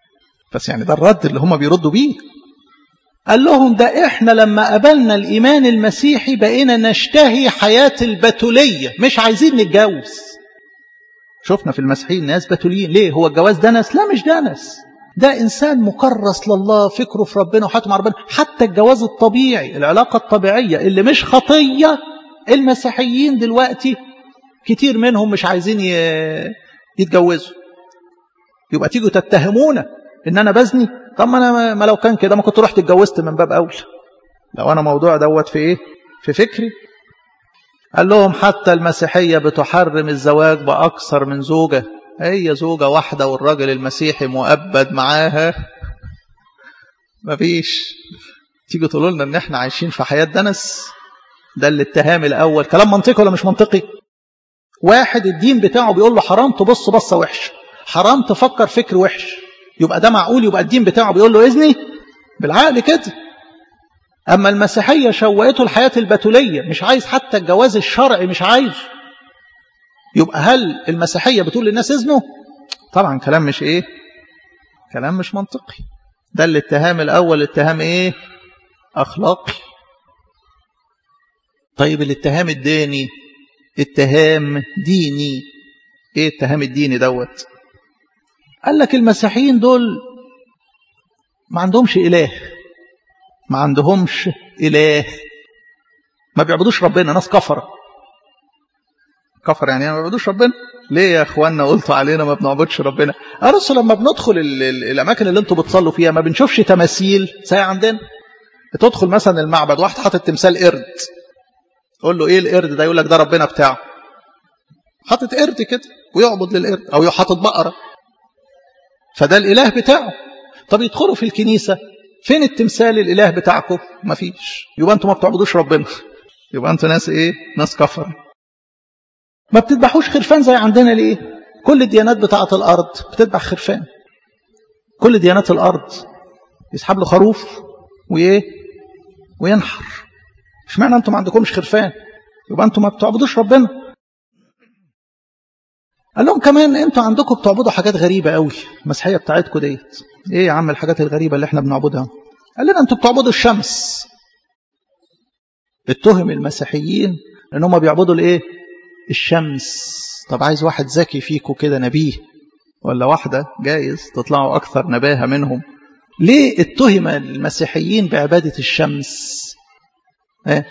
بس يعني ده الرد اللي هم بيردوا بيه قال لهم ده احنا لما قبلنا الايمان المسيحي بقينا نشتهي حياة البتولية مش عايزين نتجوز شفنا في المسيحيين ناس بتوليين ليه هو الجواز دنس لا مش دنس ده إنسان مكرس لله فكره في ربنا وحاته مع ربنا حتى الجواز الطبيعي العلاقة الطبيعية اللي مش خطية المسيحيين دلوقتي كتير منهم مش عايزين يتجوزوا يبقى تيجوا تتهمونا ان انا بزني طب ما انا ما لو كان كده ما كنت رحت اتجوزت من باب اولى لو انا موضوع دوت في ايه في فكري قال لهم حتى المسيحية بتحرم الزواج بأكثر من زوجة هي زوجة واحدة والراجل المسيحي مؤبد معاها مفيش تيجي تقولوا لنا ان احنا عايشين في حياة دنس ده الاتهام الاول كلام منطقي ولا مش منطقي واحد الدين بتاعه بيقول له حرام تبص بصة وحش حرام تفكر فكر وحش يبقى ده معقول يبقى الدين بتاعه بيقول له اذني بالعقل كده أما المسيحية شوقته الحياة البتولية مش عايز حتى الجواز الشرعي مش عايز يبقى هل المسيحية بتقول للناس اذنوا طبعا كلام مش ايه كلام مش منطقي ده الاتهام الأول اتهام ايه أخلاقي طيب الاتهام الديني اتهام ديني ايه الاتهام الديني دوت قال لك المسيحيين دول ما عندهمش إله ما عندهمش إله ما بيعبدوش ربنا ناس كفرة كفر يعني ما بيعبدوش ربنا ليه يا اخوانا قلتوا علينا ما بنعبدش ربنا ارسل لما بندخل ال ال الاماكن اللي انتوا بتصلوا فيها ما بنشوفش تماثيل زي عندنا تدخل مثلا المعبد واحد حاطط تمثال قرد قول له ايه القرد ده يقول لك ده ربنا بتاعه حاطط قرد كده ويعبد للقرد او حاطط بقره فده الاله بتاعه طب يدخلوا في الكنيسه فين التمثال الاله بتاعكم مفيش يبقى انتوا ما بتعبدوش ربنا يبقى انتوا ناس ايه ناس كفر ما بتذبحوش خرفان زي عندنا ليه كل الديانات بتاعه الارض بتذبح خرفان كل ديانات الارض يسحب له خروف وايه وينحر اشمعنى انتوا ما عندكمش خرفان يبقى انتوا ما بتعبدوش ربنا قال لهم كمان انتوا عندكم بتعبدوا حاجات غريبة قوي المسيحية بتاعتكم ديت ايه يا عم الحاجات الغريبة اللي احنا بنعبدها قال لنا انتوا بتعبدوا الشمس اتهم المسيحيين ان هم بيعبدوا الايه الشمس طب عايز واحد ذكي فيكم كده نبيه ولا واحدة جايز تطلعوا أكثر نباهة منهم ليه اتهم المسيحيين بعبادة الشمس ايه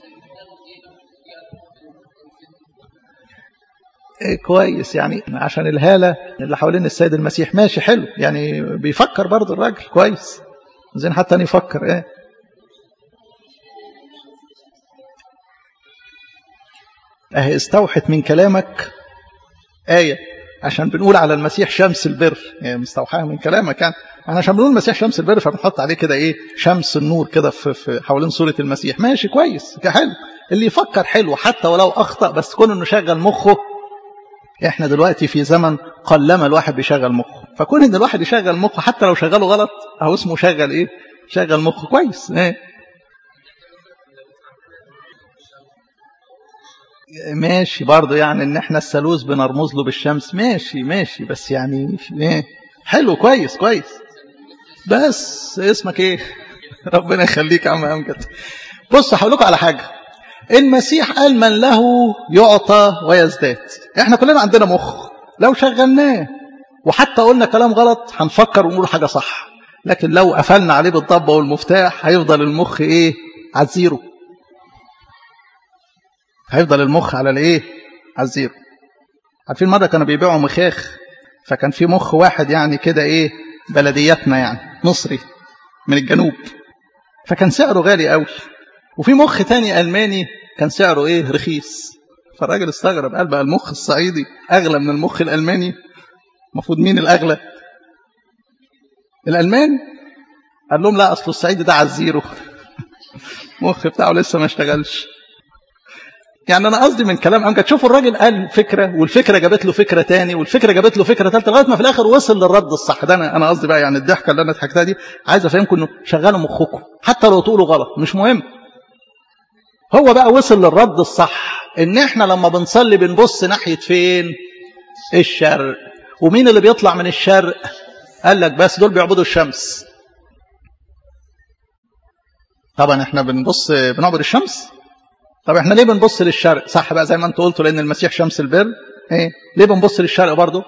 كويس يعني عشان الهالة اللي حوالين السيد المسيح ماشي حلو يعني بيفكر برضه الراجل كويس زين حتى نفكر ايه اهي استوحت من كلامك آية عشان بنقول على المسيح شمس البر يعني مستوحاها من كلامك يعني احنا عشان بنقول المسيح شمس البر فبنحط عليه كده ايه شمس النور كده في, في حوالين صورة المسيح ماشي كويس حلو اللي يفكر حلو حتى ولو اخطأ بس كون انه شغل مخه احنا دلوقتي في زمن قلما الواحد بيشغل مخه فكون ان الواحد يشغل مخه حتى لو شغله غلط اهو اسمه شغل ايه شغل مخه كويس ايه ماشي برضه يعني ان احنا الثالوث بنرمز له بالشمس ماشي ماشي بس يعني ايه حلو كويس كويس بس اسمك ايه ربنا يخليك يا عم امجد بص هقول لكم على حاجه المسيح قال من له يعطى ويزداد احنا كلنا عندنا مخ لو شغلناه وحتى قلنا كلام غلط هنفكر ونقول حاجة صح لكن لو قفلنا عليه بالضبة والمفتاح هيفضل المخ ايه على الزيرو هيفضل المخ على الايه على الزيرو عارفين مرة كانوا بيبيعوا مخاخ فكان في مخ واحد يعني كده ايه بلدياتنا يعني مصري من الجنوب فكان سعره غالي قوي وفي مخ تاني ألماني كان سعره ايه رخيص فالراجل استغرب قال بقى المخ الصعيدي أغلى من المخ الألماني المفروض مين الأغلى الألماني قال لهم لا أصل الصعيدي ده على الزيرو المخ بتاعه لسه ما اشتغلش يعني أنا قصدي من كلام أمجد تشوفوا الراجل قال فكرة والفكرة جابت له فكرة تاني والفكرة جابت له فكرة ثالثة لغاية ما في الآخر وصل للرد الصح ده أنا أنا قصدي بقى يعني الضحكة اللي أنا ضحكتها دي عايز أفهمكم إنه شغلوا مخكم حتى لو تقولوا غلط مش مهم هو بقى وصل للرد الصح ان احنا لما بنصلي بنبص ناحية فين الشرق ومين اللي بيطلع من الشرق قال لك بس دول بيعبدوا الشمس طبعا احنا بنبص بنعبد الشمس طب احنا ليه بنبص للشرق صح بقى زي ما انت قلت لان المسيح شمس البر ايه ليه بنبص للشرق برضه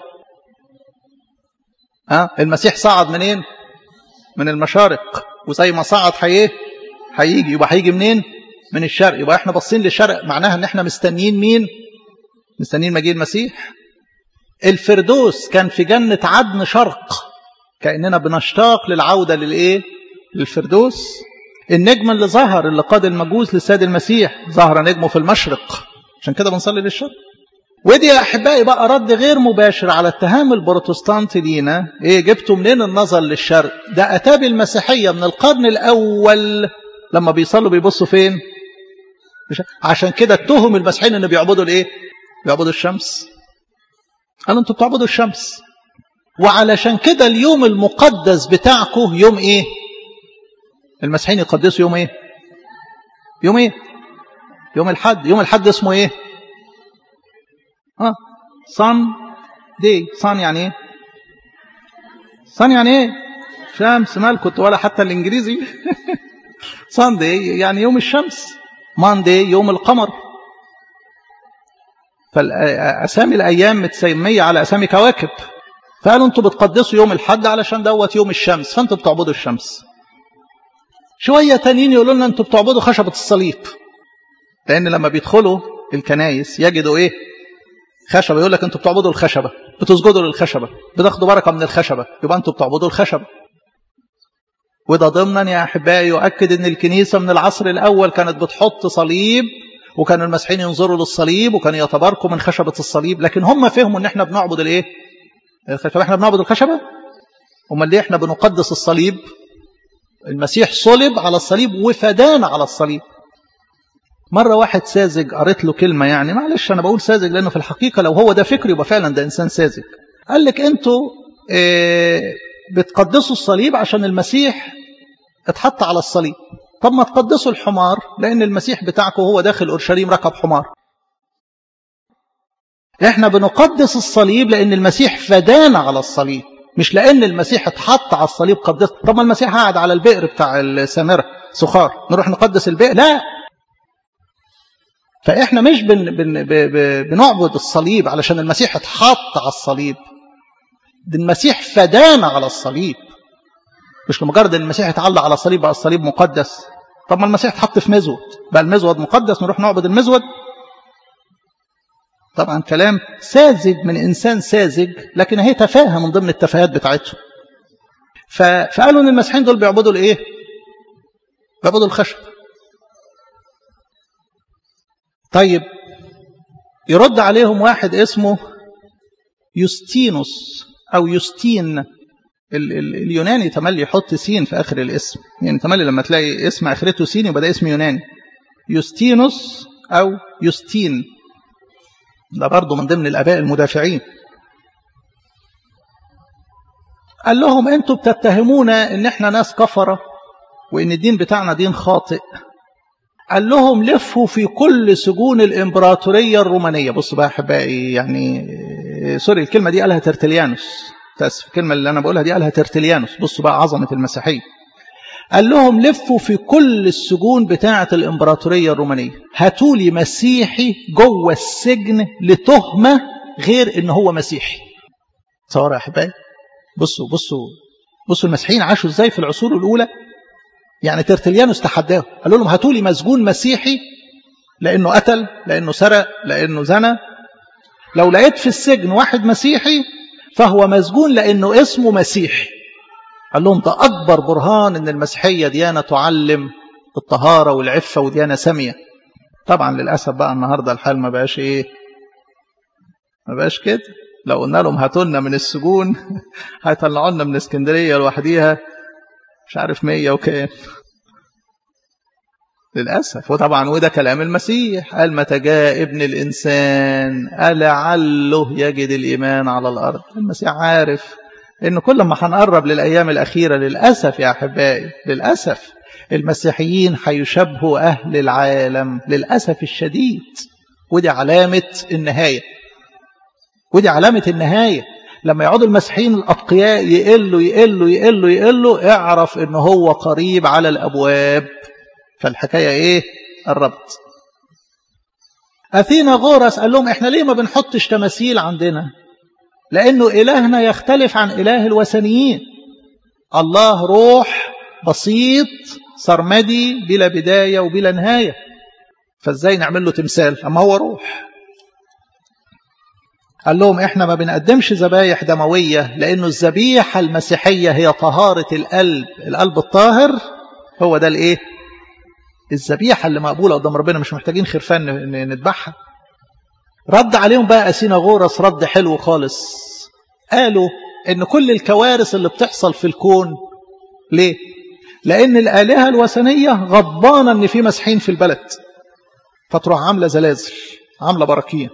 ها أه؟ المسيح صعد منين من المشارق وزي ما صعد هي هيجي يبقى هيجي منين من الشرق يبقى احنا باصين للشرق معناها ان احنا مستنيين مين مستنيين مجيء المسيح الفردوس كان في جنة عدن شرق كأننا بنشتاق للعودة للإيه للفردوس النجم اللي ظهر اللي قاد المجوس للسيد المسيح ظهر نجمه في المشرق عشان كده بنصلي للشرق ودي يا احبائي بقى رد غير مباشر على اتهام البروتستانت لينا ايه جبتوا منين النظر للشرق ده اتى المسيحيه من القرن الاول لما بيصلوا بيبصوا فين عشان كده اتهم المسيحيين ان بيعبدوا الايه بيعبدوا الشمس قالوا انتوا بتعبدوا الشمس وعلشان كده اليوم المقدس بتاعكم يوم ايه المسيحيين يقدسوا يوم ايه يوم ايه يوم الحد يوم الحد اسمه ايه اه صن دي صن يعني ايه صن يعني ايه شمس مال كنت ولا حتى الانجليزي صن دي يعني يوم الشمس مان دي يوم القمر فالاسامي الايام متسميه على اسامي كواكب فقالوا انتوا بتقدسوا يوم الحد علشان دوت يوم الشمس فانتوا بتعبدوا الشمس شويه تانيين يقولوا لنا انتوا بتعبدوا خشبه الصليب لان لما بيدخلوا الكنايس يجدوا ايه خشبه يقول لك انتوا بتعبدوا الخشبه بتسجدوا للخشبه بتاخدوا بركه من الخشبه يبقى انتوا بتعبدوا الخشبه وده ضمنا يا احبائي يؤكد ان الكنيسه من العصر الاول كانت بتحط صليب وكان المسيحيين ينظروا للصليب وكانوا يتباركوا من خشبه الصليب لكن هم فهموا ان احنا بنعبد الايه الخشبه احنا بنعبد الخشبه امال ليه احنا بنقدس الصليب المسيح صلب على الصليب وفدانا على الصليب مرة واحد ساذج قريت له كلمة يعني معلش أنا بقول ساذج لأنه في الحقيقة لو هو ده فكر يبقى فعلا ده إنسان ساذج قال لك أنتوا اه بتقدسوا الصليب عشان المسيح اتحط على الصليب طب ما تقدسوا الحمار لأن المسيح بتاعكم هو داخل أورشليم ركب حمار احنا بنقدس الصليب لأن المسيح فدانا على الصليب مش لأن المسيح اتحط على الصليب قدس طب ما المسيح قاعد على البئر بتاع السامرة سخار نروح نقدس البئر لا فإحنا مش بن بن بنعبد الصليب علشان المسيح اتحط على الصليب ده المسيح فدانا على الصليب مش لمجرد ان المسيح اتعلق على الصليب بقى الصليب مقدس طب ما المسيح اتحط في مزود بقى المزود مقدس نروح نعبد المزود طبعا كلام ساذج من انسان ساذج لكن هي تفاهه من ضمن التفاهات بتاعتهم فقالوا ان المسيحيين دول بيعبدوا الايه بيعبدوا الخشب طيب يرد عليهم واحد اسمه يوستينوس او يوستين ال ال اليوناني تملي يحط سين في اخر الاسم يعني تملي لما تلاقي اسم اخرته سين يبقى ده اسم يوناني يوستينوس او يوستين ده برضه من ضمن الاباء المدافعين قال لهم انتوا بتتهمونا ان احنا ناس كفره وان الدين بتاعنا دين خاطئ قال لهم لفوا في كل سجون الامبراطوريه الرومانيه بصوا بقى احبائي يعني سوري الكلمه دي قالها ترتليانوس تاسف الكلمه اللي انا بقولها دي قالها ترتليانوس بصوا بقى عظمه المسيحيه قال لهم لفوا في كل السجون بتاعه الامبراطوريه الرومانيه هاتوا لي مسيحي جوه السجن لتهمه غير ان هو مسيحي تصور يا احبائي بصوا بصوا بصوا المسيحيين عاشوا ازاي في العصور الاولى يعني ترتليانوس تحداهم قالوا لهم هاتوا لي مسجون مسيحي لانه قتل لانه سرق لانه زنى لو لقيت في السجن واحد مسيحي فهو مسجون لانه اسمه مسيحي قال لهم ده اكبر برهان ان المسيحيه ديانه تعلم الطهاره والعفه وديانه ساميه طبعا للاسف بقى النهارده الحال ما بقاش ايه ما بقاش كده لو قلنا لهم هاتوا لنا من السجون هيطلعوا لنا من اسكندريه لوحديها مش عارف مية وكام للأسف وطبعا وده كلام المسيح قال متى جاء ابن الإنسان ألعله يجد الإيمان على الأرض المسيح عارف إن كل ما هنقرب للأيام الأخيرة للأسف يا أحبائي للأسف المسيحيين هيشبهوا أهل العالم للأسف الشديد ودي علامة النهاية ودي علامة النهاية لما يقعدوا المسيحيين الأتقياء يقلوا يقلوا يقلوا يقلوا اعرف ان هو قريب على الأبواب فالحكاية ايه الربط أثينا غورس قال لهم احنا ليه ما بنحطش تماثيل عندنا لأنه إلهنا يختلف عن إله الوثنيين الله روح بسيط سرمدي بلا بداية وبلا نهاية فازاي نعمل له تمثال أما هو روح قال لهم احنا ما بنقدمش ذبايح دموية لأنه الذبيحة المسيحية هي طهارة القلب القلب الطاهر هو ده الايه الذبيحة اللي مقبولة قدام ربنا مش محتاجين خرفان نذبحها رد عليهم بقى أسينا غورس رد حلو خالص قالوا ان كل الكوارث اللي بتحصل في الكون ليه لان الآلهة الوثنية غضبانة ان في مسيحيين في البلد فتروح عاملة زلازل عاملة براكين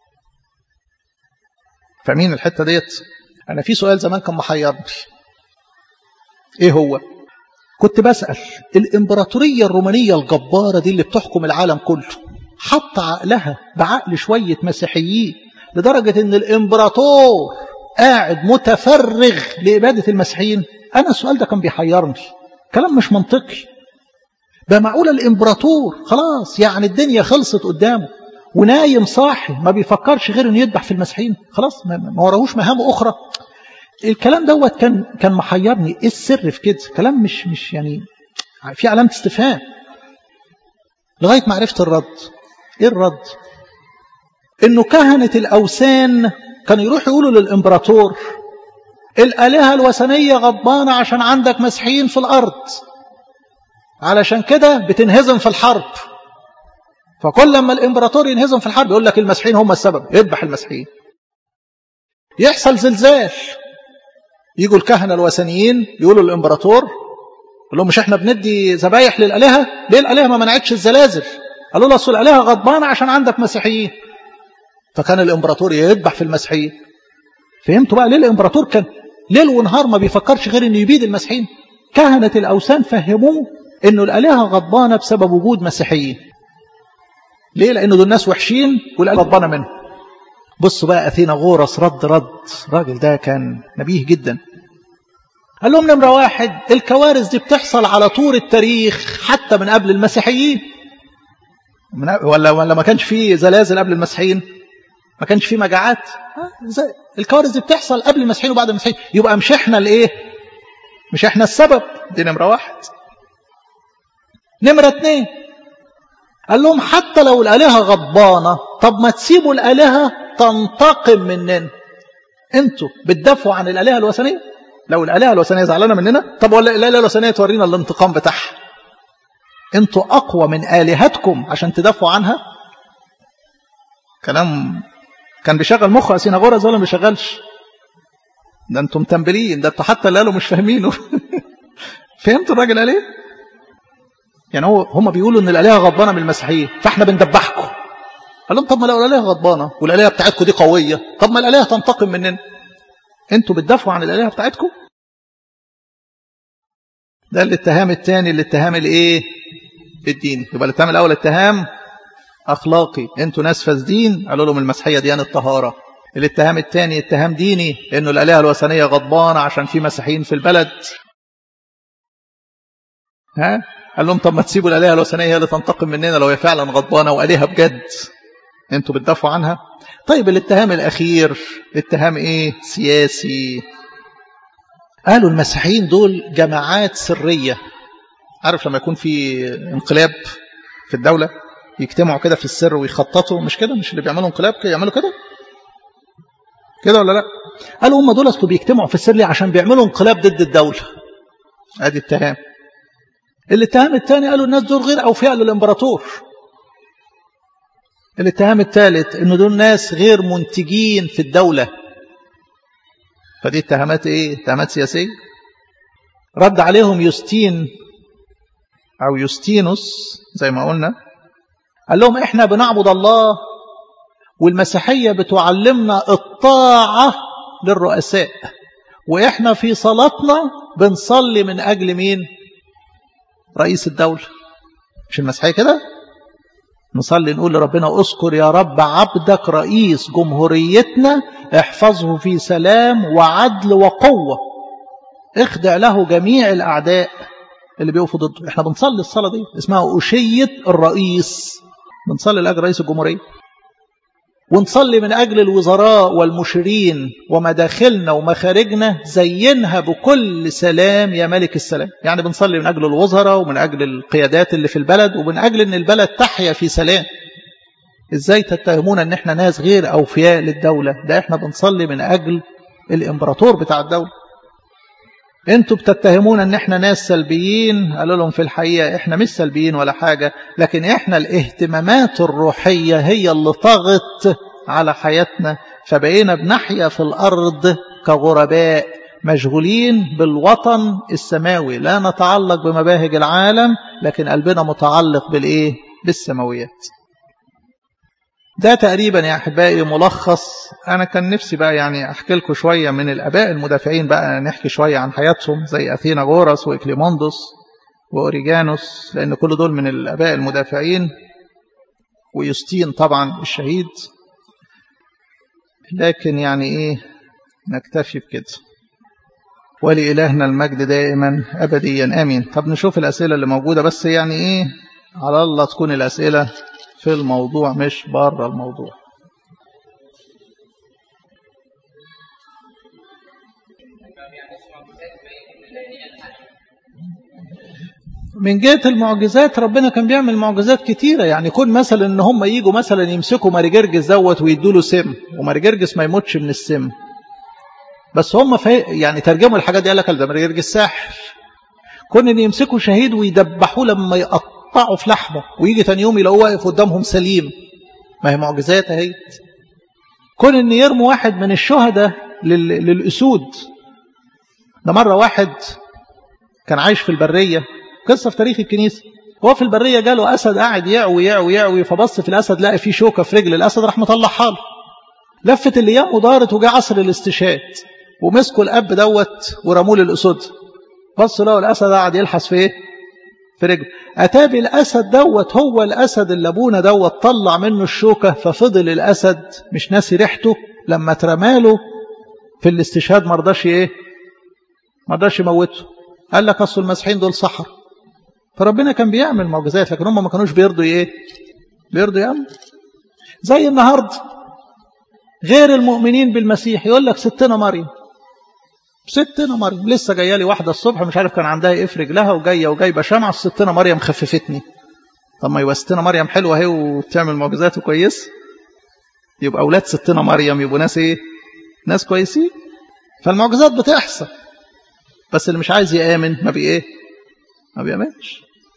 فاهمين الحتة ديت انا في سؤال زمان كان محيرني ايه هو كنت بسأل الامبراطورية الرومانية الجبارة دي اللي بتحكم العالم كله حط عقلها بعقل شوية مسيحيين لدرجة ان الامبراطور قاعد متفرغ لإبادة المسيحيين أنا السؤال ده كان بيحيرني كلام مش منطقي بقى معقول الإمبراطور خلاص يعني الدنيا خلصت قدامه ونايم صاحي ما بيفكرش غير انه يذبح في المسيحيين خلاص ما وراهوش مهام أخرى الكلام دوت كان كان محيرني ايه السر في كده كلام مش مش يعني في علامة استفهام لغاية ما عرفت الرد ايه الرد انه كهنة الأوثان كانوا يروحوا يقولوا للإمبراطور الآلهة الوثنية غضبانة عشان عندك مسيحيين في الأرض علشان كده بتنهزم في الحرب فكل لما الإمبراطور ينهزم في الحرب يقول لك المسيحيين هم السبب يذبح المسيحيين يحصل زلزال يجوا الكهنة الوثنيين يقولوا للإمبراطور يقول لهم مش احنا بندي ذبايح للآلهة ليه الآلهة ما منعتش الزلازل قالوا له أصل الآلهة غضبانة عشان عندك مسيحيين فكان الامبراطور يذبح في المسيحيين فهمتوا بقى ليه الامبراطور كان ليل ونهار ما بيفكرش غير انه يبيد المسيحيين كهنة الاوثان فهموه انه الالهه غضبانه بسبب وجود مسيحيين ليه لانه دول ناس وحشين والالهه غضبانه منهم بصوا بقى اثينا غورس رد رد الراجل ده كان نبيه جدا قال لهم نمره واحد الكوارث دي بتحصل على طول التاريخ حتى من قبل المسيحيين ولا ولا ما كانش فيه زلازل قبل المسيحيين ما كانش فيه مجاعات الكوارث دي بتحصل قبل المسيحيين وبعد المسيحيين يبقى مش احنا الايه مش احنا السبب دي نمره واحد نمره اتنين قال لهم حتى لو الالهه غضبانه طب ما تسيبوا الالهه تنتقم مننا انتوا بتدافعوا عن الالهه الوثنيه لو الالهه الوثنيه زعلانه مننا طب ولا الالهه الوثنيه تورينا الانتقام بتاعها انتوا اقوى من الهتكم عشان تدافعوا عنها كلام كان بيشغل مخه سيناغورز ولا ما بيشغلش ده انتم متنبلين ده انتوا حتى اللي قالوا مش فاهمينه فهمتوا الراجل قال ايه يعني هو هم بيقولوا ان الالهه غضبانه من المسيحيين فاحنا بندبحكم قال لهم طب ما لو الالهه غضبانه والالهه بتاعتكم دي قويه طب ما الالهه تنتقم مننا انتوا بتدافعوا عن الالهه بتاعتكم ده الاتهام الثاني الاتهام الايه الديني يبقى الاتهام الاول اتهام اخلاقي انتوا ناس فاسدين قالوا لهم المسيحيه ديانه الطهاره الاتهام الثاني اتهام ديني انه الالهه الوثنيه غضبانه عشان في مسيحيين في البلد ها قال لهم طب ما تسيبوا الالهه الوثنيه هي اللي تنتقم مننا لو هي فعلا غضبانه والهه بجد انتوا بتدافعوا عنها طيب الاتهام الاخير اتهام ايه سياسي قالوا المسيحيين دول جماعات سريه عارف لما يكون في انقلاب في الدوله يجتمعوا كده في السر ويخططوا مش كده مش اللي بيعملوا انقلاب كده يعملوا كده كده ولا لا قالوا هم دول اصلوا بيجتمعوا في السر ليه عشان بيعملوا انقلاب ضد الدوله ادي اتهام الاتهام الثاني قالوا الناس دول غير اوفياء للامبراطور الاتهام الثالث ان دول ناس غير منتجين في الدوله فدي اتهامات ايه اتهامات سياسيه رد عليهم يوستين او يوستينوس زي ما قلنا قال لهم احنا بنعبد الله والمسيحية بتعلمنا الطاعة للرؤساء واحنا في صلاتنا بنصلي من اجل مين رئيس الدولة مش المسيحية كده نصلي نقول لربنا اذكر يا رب عبدك رئيس جمهوريتنا احفظه في سلام وعدل وقوة اخدع له جميع الأعداء اللي بيقفوا ضده احنا بنصلي الصلاة دي اسمها أشية الرئيس بنصلي لأجل رئيس الجمهورية ونصلي من أجل الوزراء والمشيرين ومداخلنا ومخارجنا زينها بكل سلام يا ملك السلام يعني بنصلي من أجل الوزراء ومن أجل القيادات اللي في البلد ومن أجل أن البلد تحيا في سلام إزاي تتهمون أن احنا ناس غير أوفياء للدولة ده احنا بنصلي من أجل الإمبراطور بتاع الدولة انتوا بتتهمون ان احنا ناس سلبيين قالوا لهم في الحقيقة احنا مش سلبيين ولا حاجة لكن احنا الاهتمامات الروحية هي اللي طغت على حياتنا فبقينا بنحيا في الارض كغرباء مشغولين بالوطن السماوي لا نتعلق بمباهج العالم لكن قلبنا متعلق بالايه بالسماويات ده تقريبا يا احبائي ملخص انا كان نفسي بقى يعني احكي لكم شويه من الاباء المدافعين بقى نحكي شويه عن حياتهم زي اثينا غورس واكليموندوس واوريجانوس لان كل دول من الاباء المدافعين ويوستين طبعا الشهيد لكن يعني ايه نكتفي بكده ولإلهنا المجد دائما أبديا آمين طب نشوف الأسئلة اللي موجودة بس يعني إيه على الله تكون الأسئلة في الموضوع مش بره الموضوع من جهة المعجزات ربنا كان بيعمل معجزات كتيرة يعني يكون مثلا ان هم يجوا مثلا يمسكوا مارجرجس دوت ويدوا له سم ومارجرجس ما يموتش من السم بس هم في يعني ترجموا الحاجات دي قال لك ده مارجرجس ساحر كون ان يمسكوا شهيد ويدبحوه لما يقطعوا يقطعوا في لحمه ويجي تاني يوم يلاقوه واقف قدامهم سليم ما هي معجزات اهي كون ان يرموا واحد من الشهداء لل... للاسود ده مره واحد كان عايش في البريه قصه في تاريخ الكنيسه هو في البريه جاله اسد قاعد يعوي يعوي يعوي فبص في الاسد لقى فيه شوكه في رجل الاسد راح مطلعها له لفت الايام ودارت وجاء عصر الاستشهاد ومسكوا الاب دوت ورموه للاسود بص لقوا الاسد قاعد يلحس في ايه في رجله أتابي الأسد دوت هو الأسد اللي أبونا دوت طلع منه الشوكة ففضل الأسد مش ناسي ريحته لما اترماله في الاستشهاد مرضاش إيه مرضاش يموته قال لك أصل المسيحيين دول صحر فربنا كان بيعمل معجزات لكن هم ما كانوش بيرضوا إيه بيرضوا يعمل زي النهاردة غير المؤمنين بالمسيح يقول لك ستنا مريم ستنا مريم لسه جايه لي واحده الصبح مش عارف كان عندها ايه في رجلها وجايه وجايبه شمعه ستنا مريم خففتني طب ما يبقى ستنا مريم حلوه اهي وبتعمل معجزات وكويس يبقى اولاد ستنا مريم يبقوا ناس ايه ناس كويسين فالمعجزات بتحصل بس اللي مش عايز يامن ما بي ايه ما بيامنش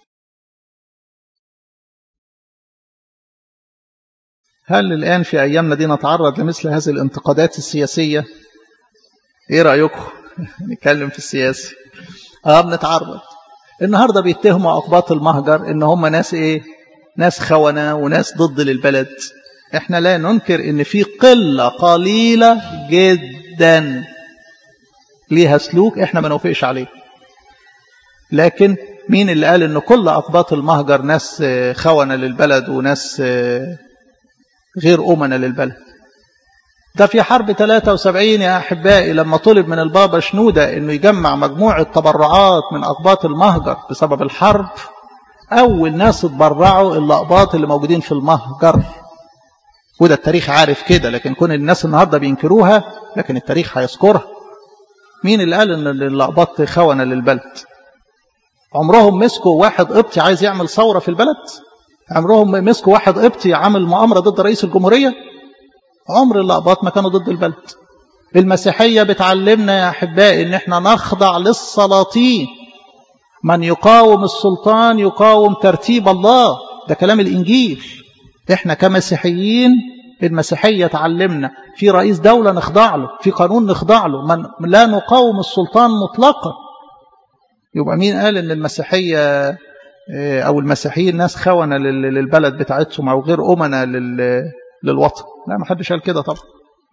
هل الان في ايامنا دي نتعرض لمثل هذه الانتقادات السياسيه ايه رايكم نتكلم في السياسي اه بنتعرض النهارده بيتهموا اقباط المهجر ان هم ناس ايه ناس خونه وناس ضد للبلد احنا لا ننكر ان في قله قليله جدا ليها سلوك احنا ما نوافقش عليه لكن مين اللي قال ان كل اقباط المهجر ناس خونه للبلد وناس غير امنه للبلد ده في حرب 73 يا أحبائي لما طلب من البابا شنودة أنه يجمع مجموعة تبرعات من أقباط المهجر بسبب الحرب أول ناس اتبرعوا الأقباط اللي موجودين في المهجر وده التاريخ عارف كده لكن كون الناس النهاردة بينكروها لكن التاريخ هيذكرها مين اللي قال ان الأقباط خونة للبلد عمرهم مسكوا واحد قبطي عايز يعمل ثورة في البلد عمرهم مسكوا واحد قبطي عامل مؤامرة ضد رئيس الجمهورية عمر الأقباط ما كانوا ضد البلد المسيحية بتعلمنا يا أحبائي إن احنا نخضع للسلاطين من يقاوم السلطان يقاوم ترتيب الله ده كلام الإنجيل احنا كمسيحيين المسيحية تعلمنا في رئيس دولة نخضع له في قانون نخضع له من لا نقاوم السلطان مطلقا يبقى مين قال ان المسيحية او المسيحيين ناس خونة للبلد بتاعتهم او غير أمنة للوطن لا ما حدش قال كده طبعا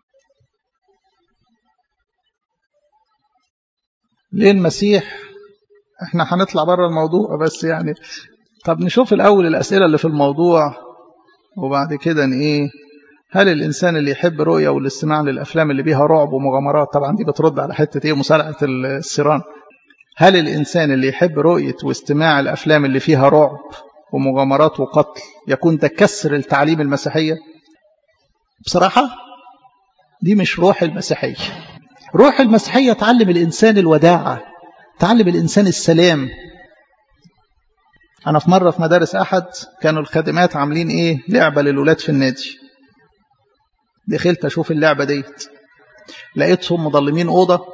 ليه المسيح احنا هنطلع بره الموضوع بس يعني طب نشوف الاول الاسئله اللي في الموضوع وبعد كده ايه هل الانسان اللي يحب رؤيه والاستماع للافلام اللي بيها رعب ومغامرات طبعا دي بترد على حته ايه مسارعه السيران هل الانسان اللي يحب رؤيه واستماع الافلام اللي فيها رعب ومغامرات وقتل يكون ده كسر التعليم المسيحيه بصراحه دي مش روح المسيحيه روح المسيحيه تعلم الانسان الوداعه تعلم الانسان السلام انا في مره في مدارس احد كانوا الخادمات عاملين ايه لعبه للولاد في النادي دخلت اشوف اللعبه ديت لقيتهم مضلمين اوضه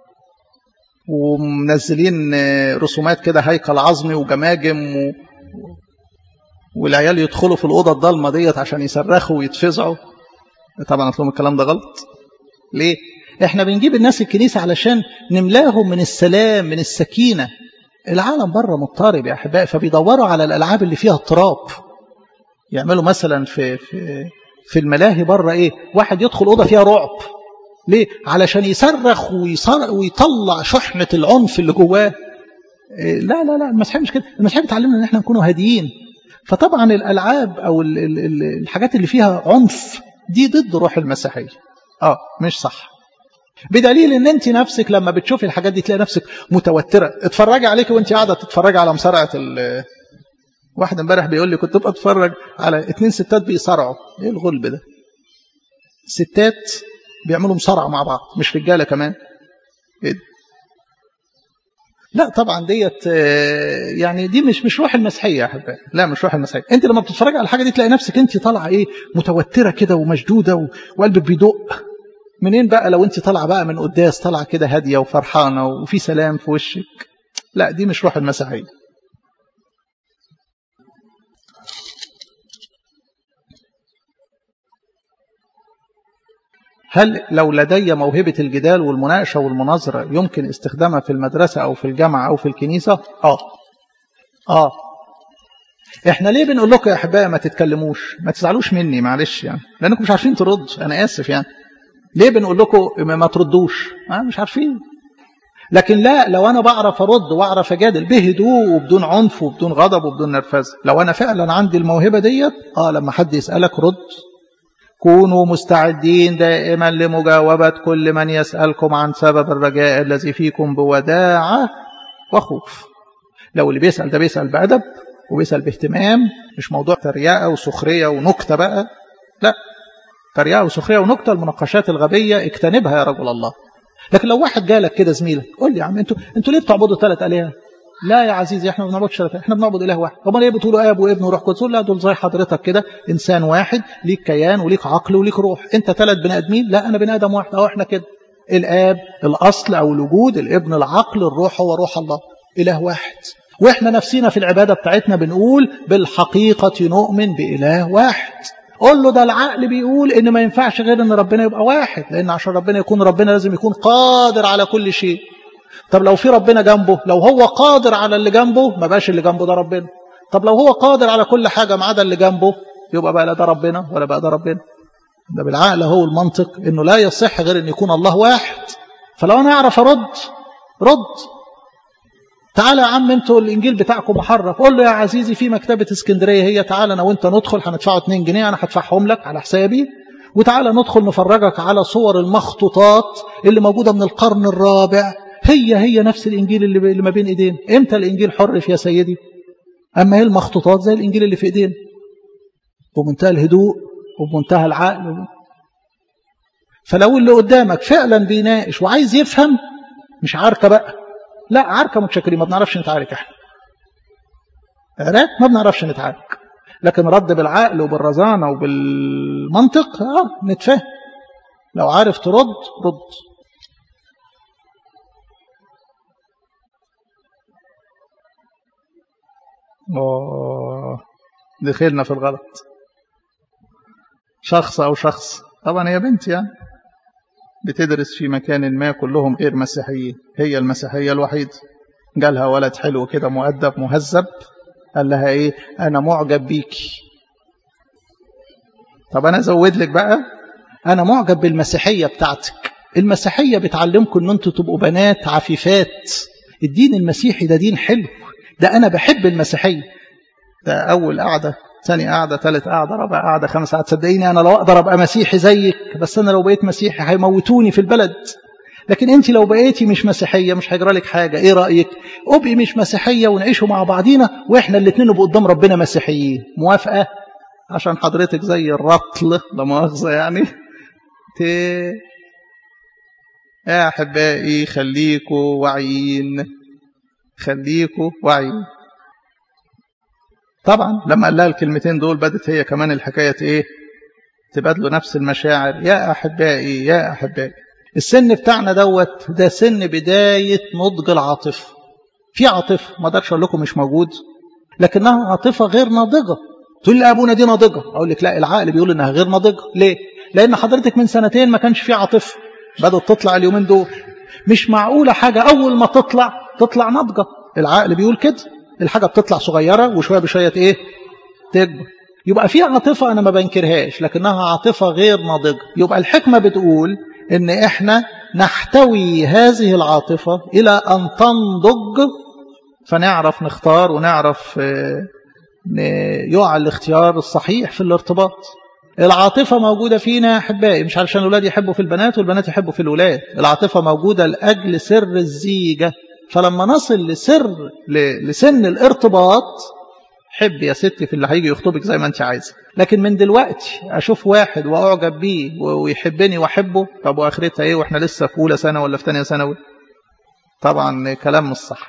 ومنزلين رسومات كده هيكل عظمي وجماجم و... والعيال يدخلوا في الاوضه الضلمه ديت عشان يصرخوا ويتفزعوا طبعا قلت لهم الكلام ده غلط ليه احنا بنجيب الناس الكنيسه علشان نملاهم من السلام من السكينه العالم بره مضطرب يا احبائي فبيدوروا على الالعاب اللي فيها اضطراب يعملوا مثلا في في في الملاهي بره ايه واحد يدخل اوضه فيها رعب ليه علشان يصرخ ويصر ويطلع شحنه العنف اللي جواه إيه لا لا لا المسيحيه مش كده المسيحيه بتعلمنا ان احنا نكون هاديين فطبعا الالعاب او ال ال ال الحاجات اللي فيها عنف دي ضد روح المسيحيه اه مش صح بدليل ان انت نفسك لما بتشوفي الحاجات دي تلاقي نفسك متوتره اتفرجي عليك وانت قاعده تتفرجي على مصارعه ال واحد امبارح بيقول لي كنت بتفرج على اتنين ستات بيصارعوا ايه الغلب ده ستات بيعملوا مصارعه مع بعض مش رجاله كمان ايه لا طبعا ديت يعني دي مش مش روح المسيحيه يا احبائي لا مش روح المسيحيه انت لما بتتفرجي على الحاجه دي تلاقي نفسك انت طالعه ايه متوتره كده ومشدوده وقلبك بيدق منين بقى لو انت طالعه بقى من قداس طالعه كده هاديه وفرحانه وفي سلام في وشك لا دي مش روح المسيحيه هل لو لدي موهبة الجدال والمناقشة والمناظرة يمكن استخدامها في المدرسة أو في الجامعة أو في الكنيسة؟ آه آه إحنا ليه بنقول لكم يا أحبائي ما تتكلموش؟ ما تزعلوش مني معلش يعني لأنكم مش عارفين تردوا أنا آسف يعني ليه بنقول لكم ما تردوش؟ آه مش عارفين لكن لا لو أنا بعرف أرد وأعرف أجادل بهدوء وبدون عنف وبدون غضب وبدون نرفزة لو أنا فعلا عندي الموهبة ديت آه لما حد يسألك رد كونوا مستعدين دائما لمجاوبة كل من يسألكم عن سبب الرجاء الذي فيكم بوداعة وخوف لو اللي بيسأل ده بيسأل بأدب وبيسأل باهتمام مش موضوع تريقة وسخرية ونكتة بقى لا تريقة وسخرية ونكتة المناقشات الغبية اجتنبها يا رجل الله لكن لو واحد جالك كده زميلك قول لي يا عم انتوا انتوا ليه بتعبدوا ثلاث آلهة لا يا عزيزي احنا ما بنعبدش ثلاثة احنا بنعبد اله واحد امال ايه بتقولوا اب وابن وروح قدس لا دول زي حضرتك كده انسان واحد ليك كيان وليك عقل وليك روح انت ثلاث بني ادمين لا انا بني ادم واحد اهو احنا كده الاب الاصل او الوجود الابن العقل الروح هو روح الله اله واحد واحنا نفسينا في العباده بتاعتنا بنقول بالحقيقه نؤمن باله واحد قول له ده العقل بيقول ان ما ينفعش غير ان ربنا يبقى واحد لان عشان ربنا يكون ربنا لازم يكون قادر على كل شيء طب لو في ربنا جنبه لو هو قادر على اللي جنبه ما بقاش اللي جنبه ده ربنا طب لو هو قادر على كل حاجة ما عدا اللي جنبه يبقى بقى لا ده ربنا ولا بقى ده ربنا ده بالعقل هو المنطق انه لا يصح غير ان يكون الله واحد فلو انا اعرف ارد رد تعالى يا عم انتوا الانجيل بتاعكم محرف قول له يا عزيزي في مكتبة اسكندرية هي تعالى انا وانت ندخل هندفعه 2 جنيه انا هدفعهم لك على حسابي وتعالى ندخل نفرجك على صور المخطوطات اللي موجودة من القرن الرابع هي هي نفس الإنجيل اللي, اللي ما بين إيدينا إمتى الإنجيل حرف يا سيدي أما هي المخطوطات زي الإنجيل اللي في إيدينا بمنتهى الهدوء وبمنتهى العقل فلو اللي قدامك فعلا بيناقش وعايز يفهم مش عاركة بقى لا عاركة متشكرين ما بنعرفش نتعارك احنا عراك ما بنعرفش نتعارك لكن رد بالعقل وبالرزانة وبالمنطق اه نتفهم لو عارف ترد رد أوه. دخلنا في الغلط شخص أو شخص طبعا هي بنت يعني بتدرس في مكان ما كلهم غير مسيحيين هي المسيحية الوحيدة جالها ولد حلو كده مؤدب مهذب قال لها ايه انا معجب بيكي طب انا ازود لك بقى انا معجب بالمسيحية بتاعتك المسيحية بتعلمكم ان انتوا تبقوا بنات عفيفات الدين المسيحي ده دين حلو ده أنا بحب المسيحية ده أول قعدة ثاني قاعدة ثالث قاعدة رابع قاعدة خمس قاعدة صدقيني أنا لو أقدر أبقى مسيحي زيك بس أنا لو بقيت مسيحي هيموتوني في البلد لكن أنت لو بقيتي مش مسيحية مش هيجرى لك حاجة إيه رأيك أبقي مش مسيحية ونعيشوا مع بعضينا وإحنا الاتنين نبقى قدام ربنا مسيحيين موافقة عشان حضرتك زي الرطل لا مؤاخذة يعني ت... يا أحبائي خليكوا واعيين خليكوا واعيين طبعا لما قال لها الكلمتين دول بدت هي كمان الحكاية ايه تبادلوا نفس المشاعر يا أحبائي يا أحبائي السن بتاعنا دوت ده سن بداية نضج العاطفة في عاطفة ما اقدرش اقول لكم مش موجود لكنها عاطفة غير ناضجة تقول لي أبونا دي ناضجة أقول لك لا العقل بيقول إنها غير ناضجة ليه؟ لأن حضرتك من سنتين ما كانش في عاطفة بدأت تطلع اليومين دول مش معقولة حاجة أول ما تطلع تطلع ناضجة العقل بيقول كده الحاجة بتطلع صغيرة وشوية بشوية إيه تكبر يبقى في عاطفة أنا ما بنكرهاش لكنها عاطفة غير ناضجة يبقى الحكمة بتقول إن إحنا نحتوي هذه العاطفة إلى أن تنضج فنعرف نختار ونعرف يقع الاختيار الصحيح في الارتباط العاطفة موجودة فينا أحبائي مش علشان الأولاد يحبوا في البنات والبنات يحبوا في الأولاد العاطفة موجودة لأجل سر الزيجة فلما نصل لسر لسن الارتباط حب يا ستي في اللي هيجي يخطبك زي ما انت عايزه لكن من دلوقتي اشوف واحد واعجب بيه ويحبني واحبه طب واخرتها ايه واحنا لسه في اولى سنه ولا في ثانيه ثانوي طبعا كلام مش صح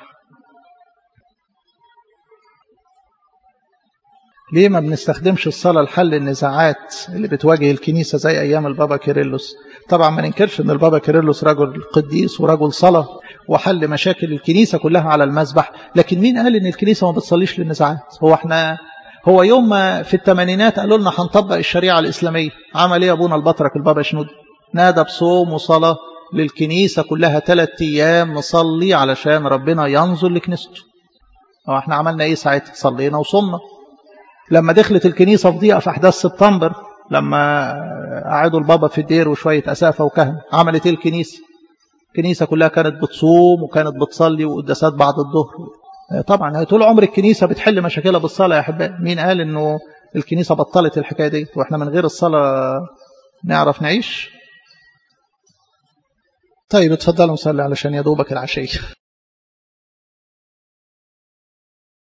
ليه ما بنستخدمش الصلاة لحل النزاعات اللي بتواجه الكنيسة زي أيام البابا كيرلس طبعا ما ننكرش أن البابا كيرلس رجل قديس ورجل صلاة وحل مشاكل الكنيسة كلها على المذبح لكن مين قال أن الكنيسة ما بتصليش للنزاعات هو احنا هو يوم ما في الثمانينات قالوا لنا هنطبق الشريعة الإسلامية عمل ايه أبونا البطرك البابا شنود نادى بصوم وصلاة للكنيسة كلها ثلاث أيام نصلي علشان ربنا ينظر لكنيسته هو احنا عملنا ايه ساعتها صلينا وصمنا لما دخلت الكنيسة في ضيقة في أحداث سبتمبر لما قعدوا البابا في الدير وشوية أسافة وكهنة عملت ايه الكنيسة الكنيسة كلها كانت بتصوم وكانت بتصلي وقداسات بعد الظهر طبعا طول عمر الكنيسة بتحل مشاكلها بالصلاة يا أحبائي مين قال إنه الكنيسة بطلت الحكاية دي وإحنا من غير الصلاة نعرف نعيش طيب اتفضلوا نصلي علشان يدوبك العشية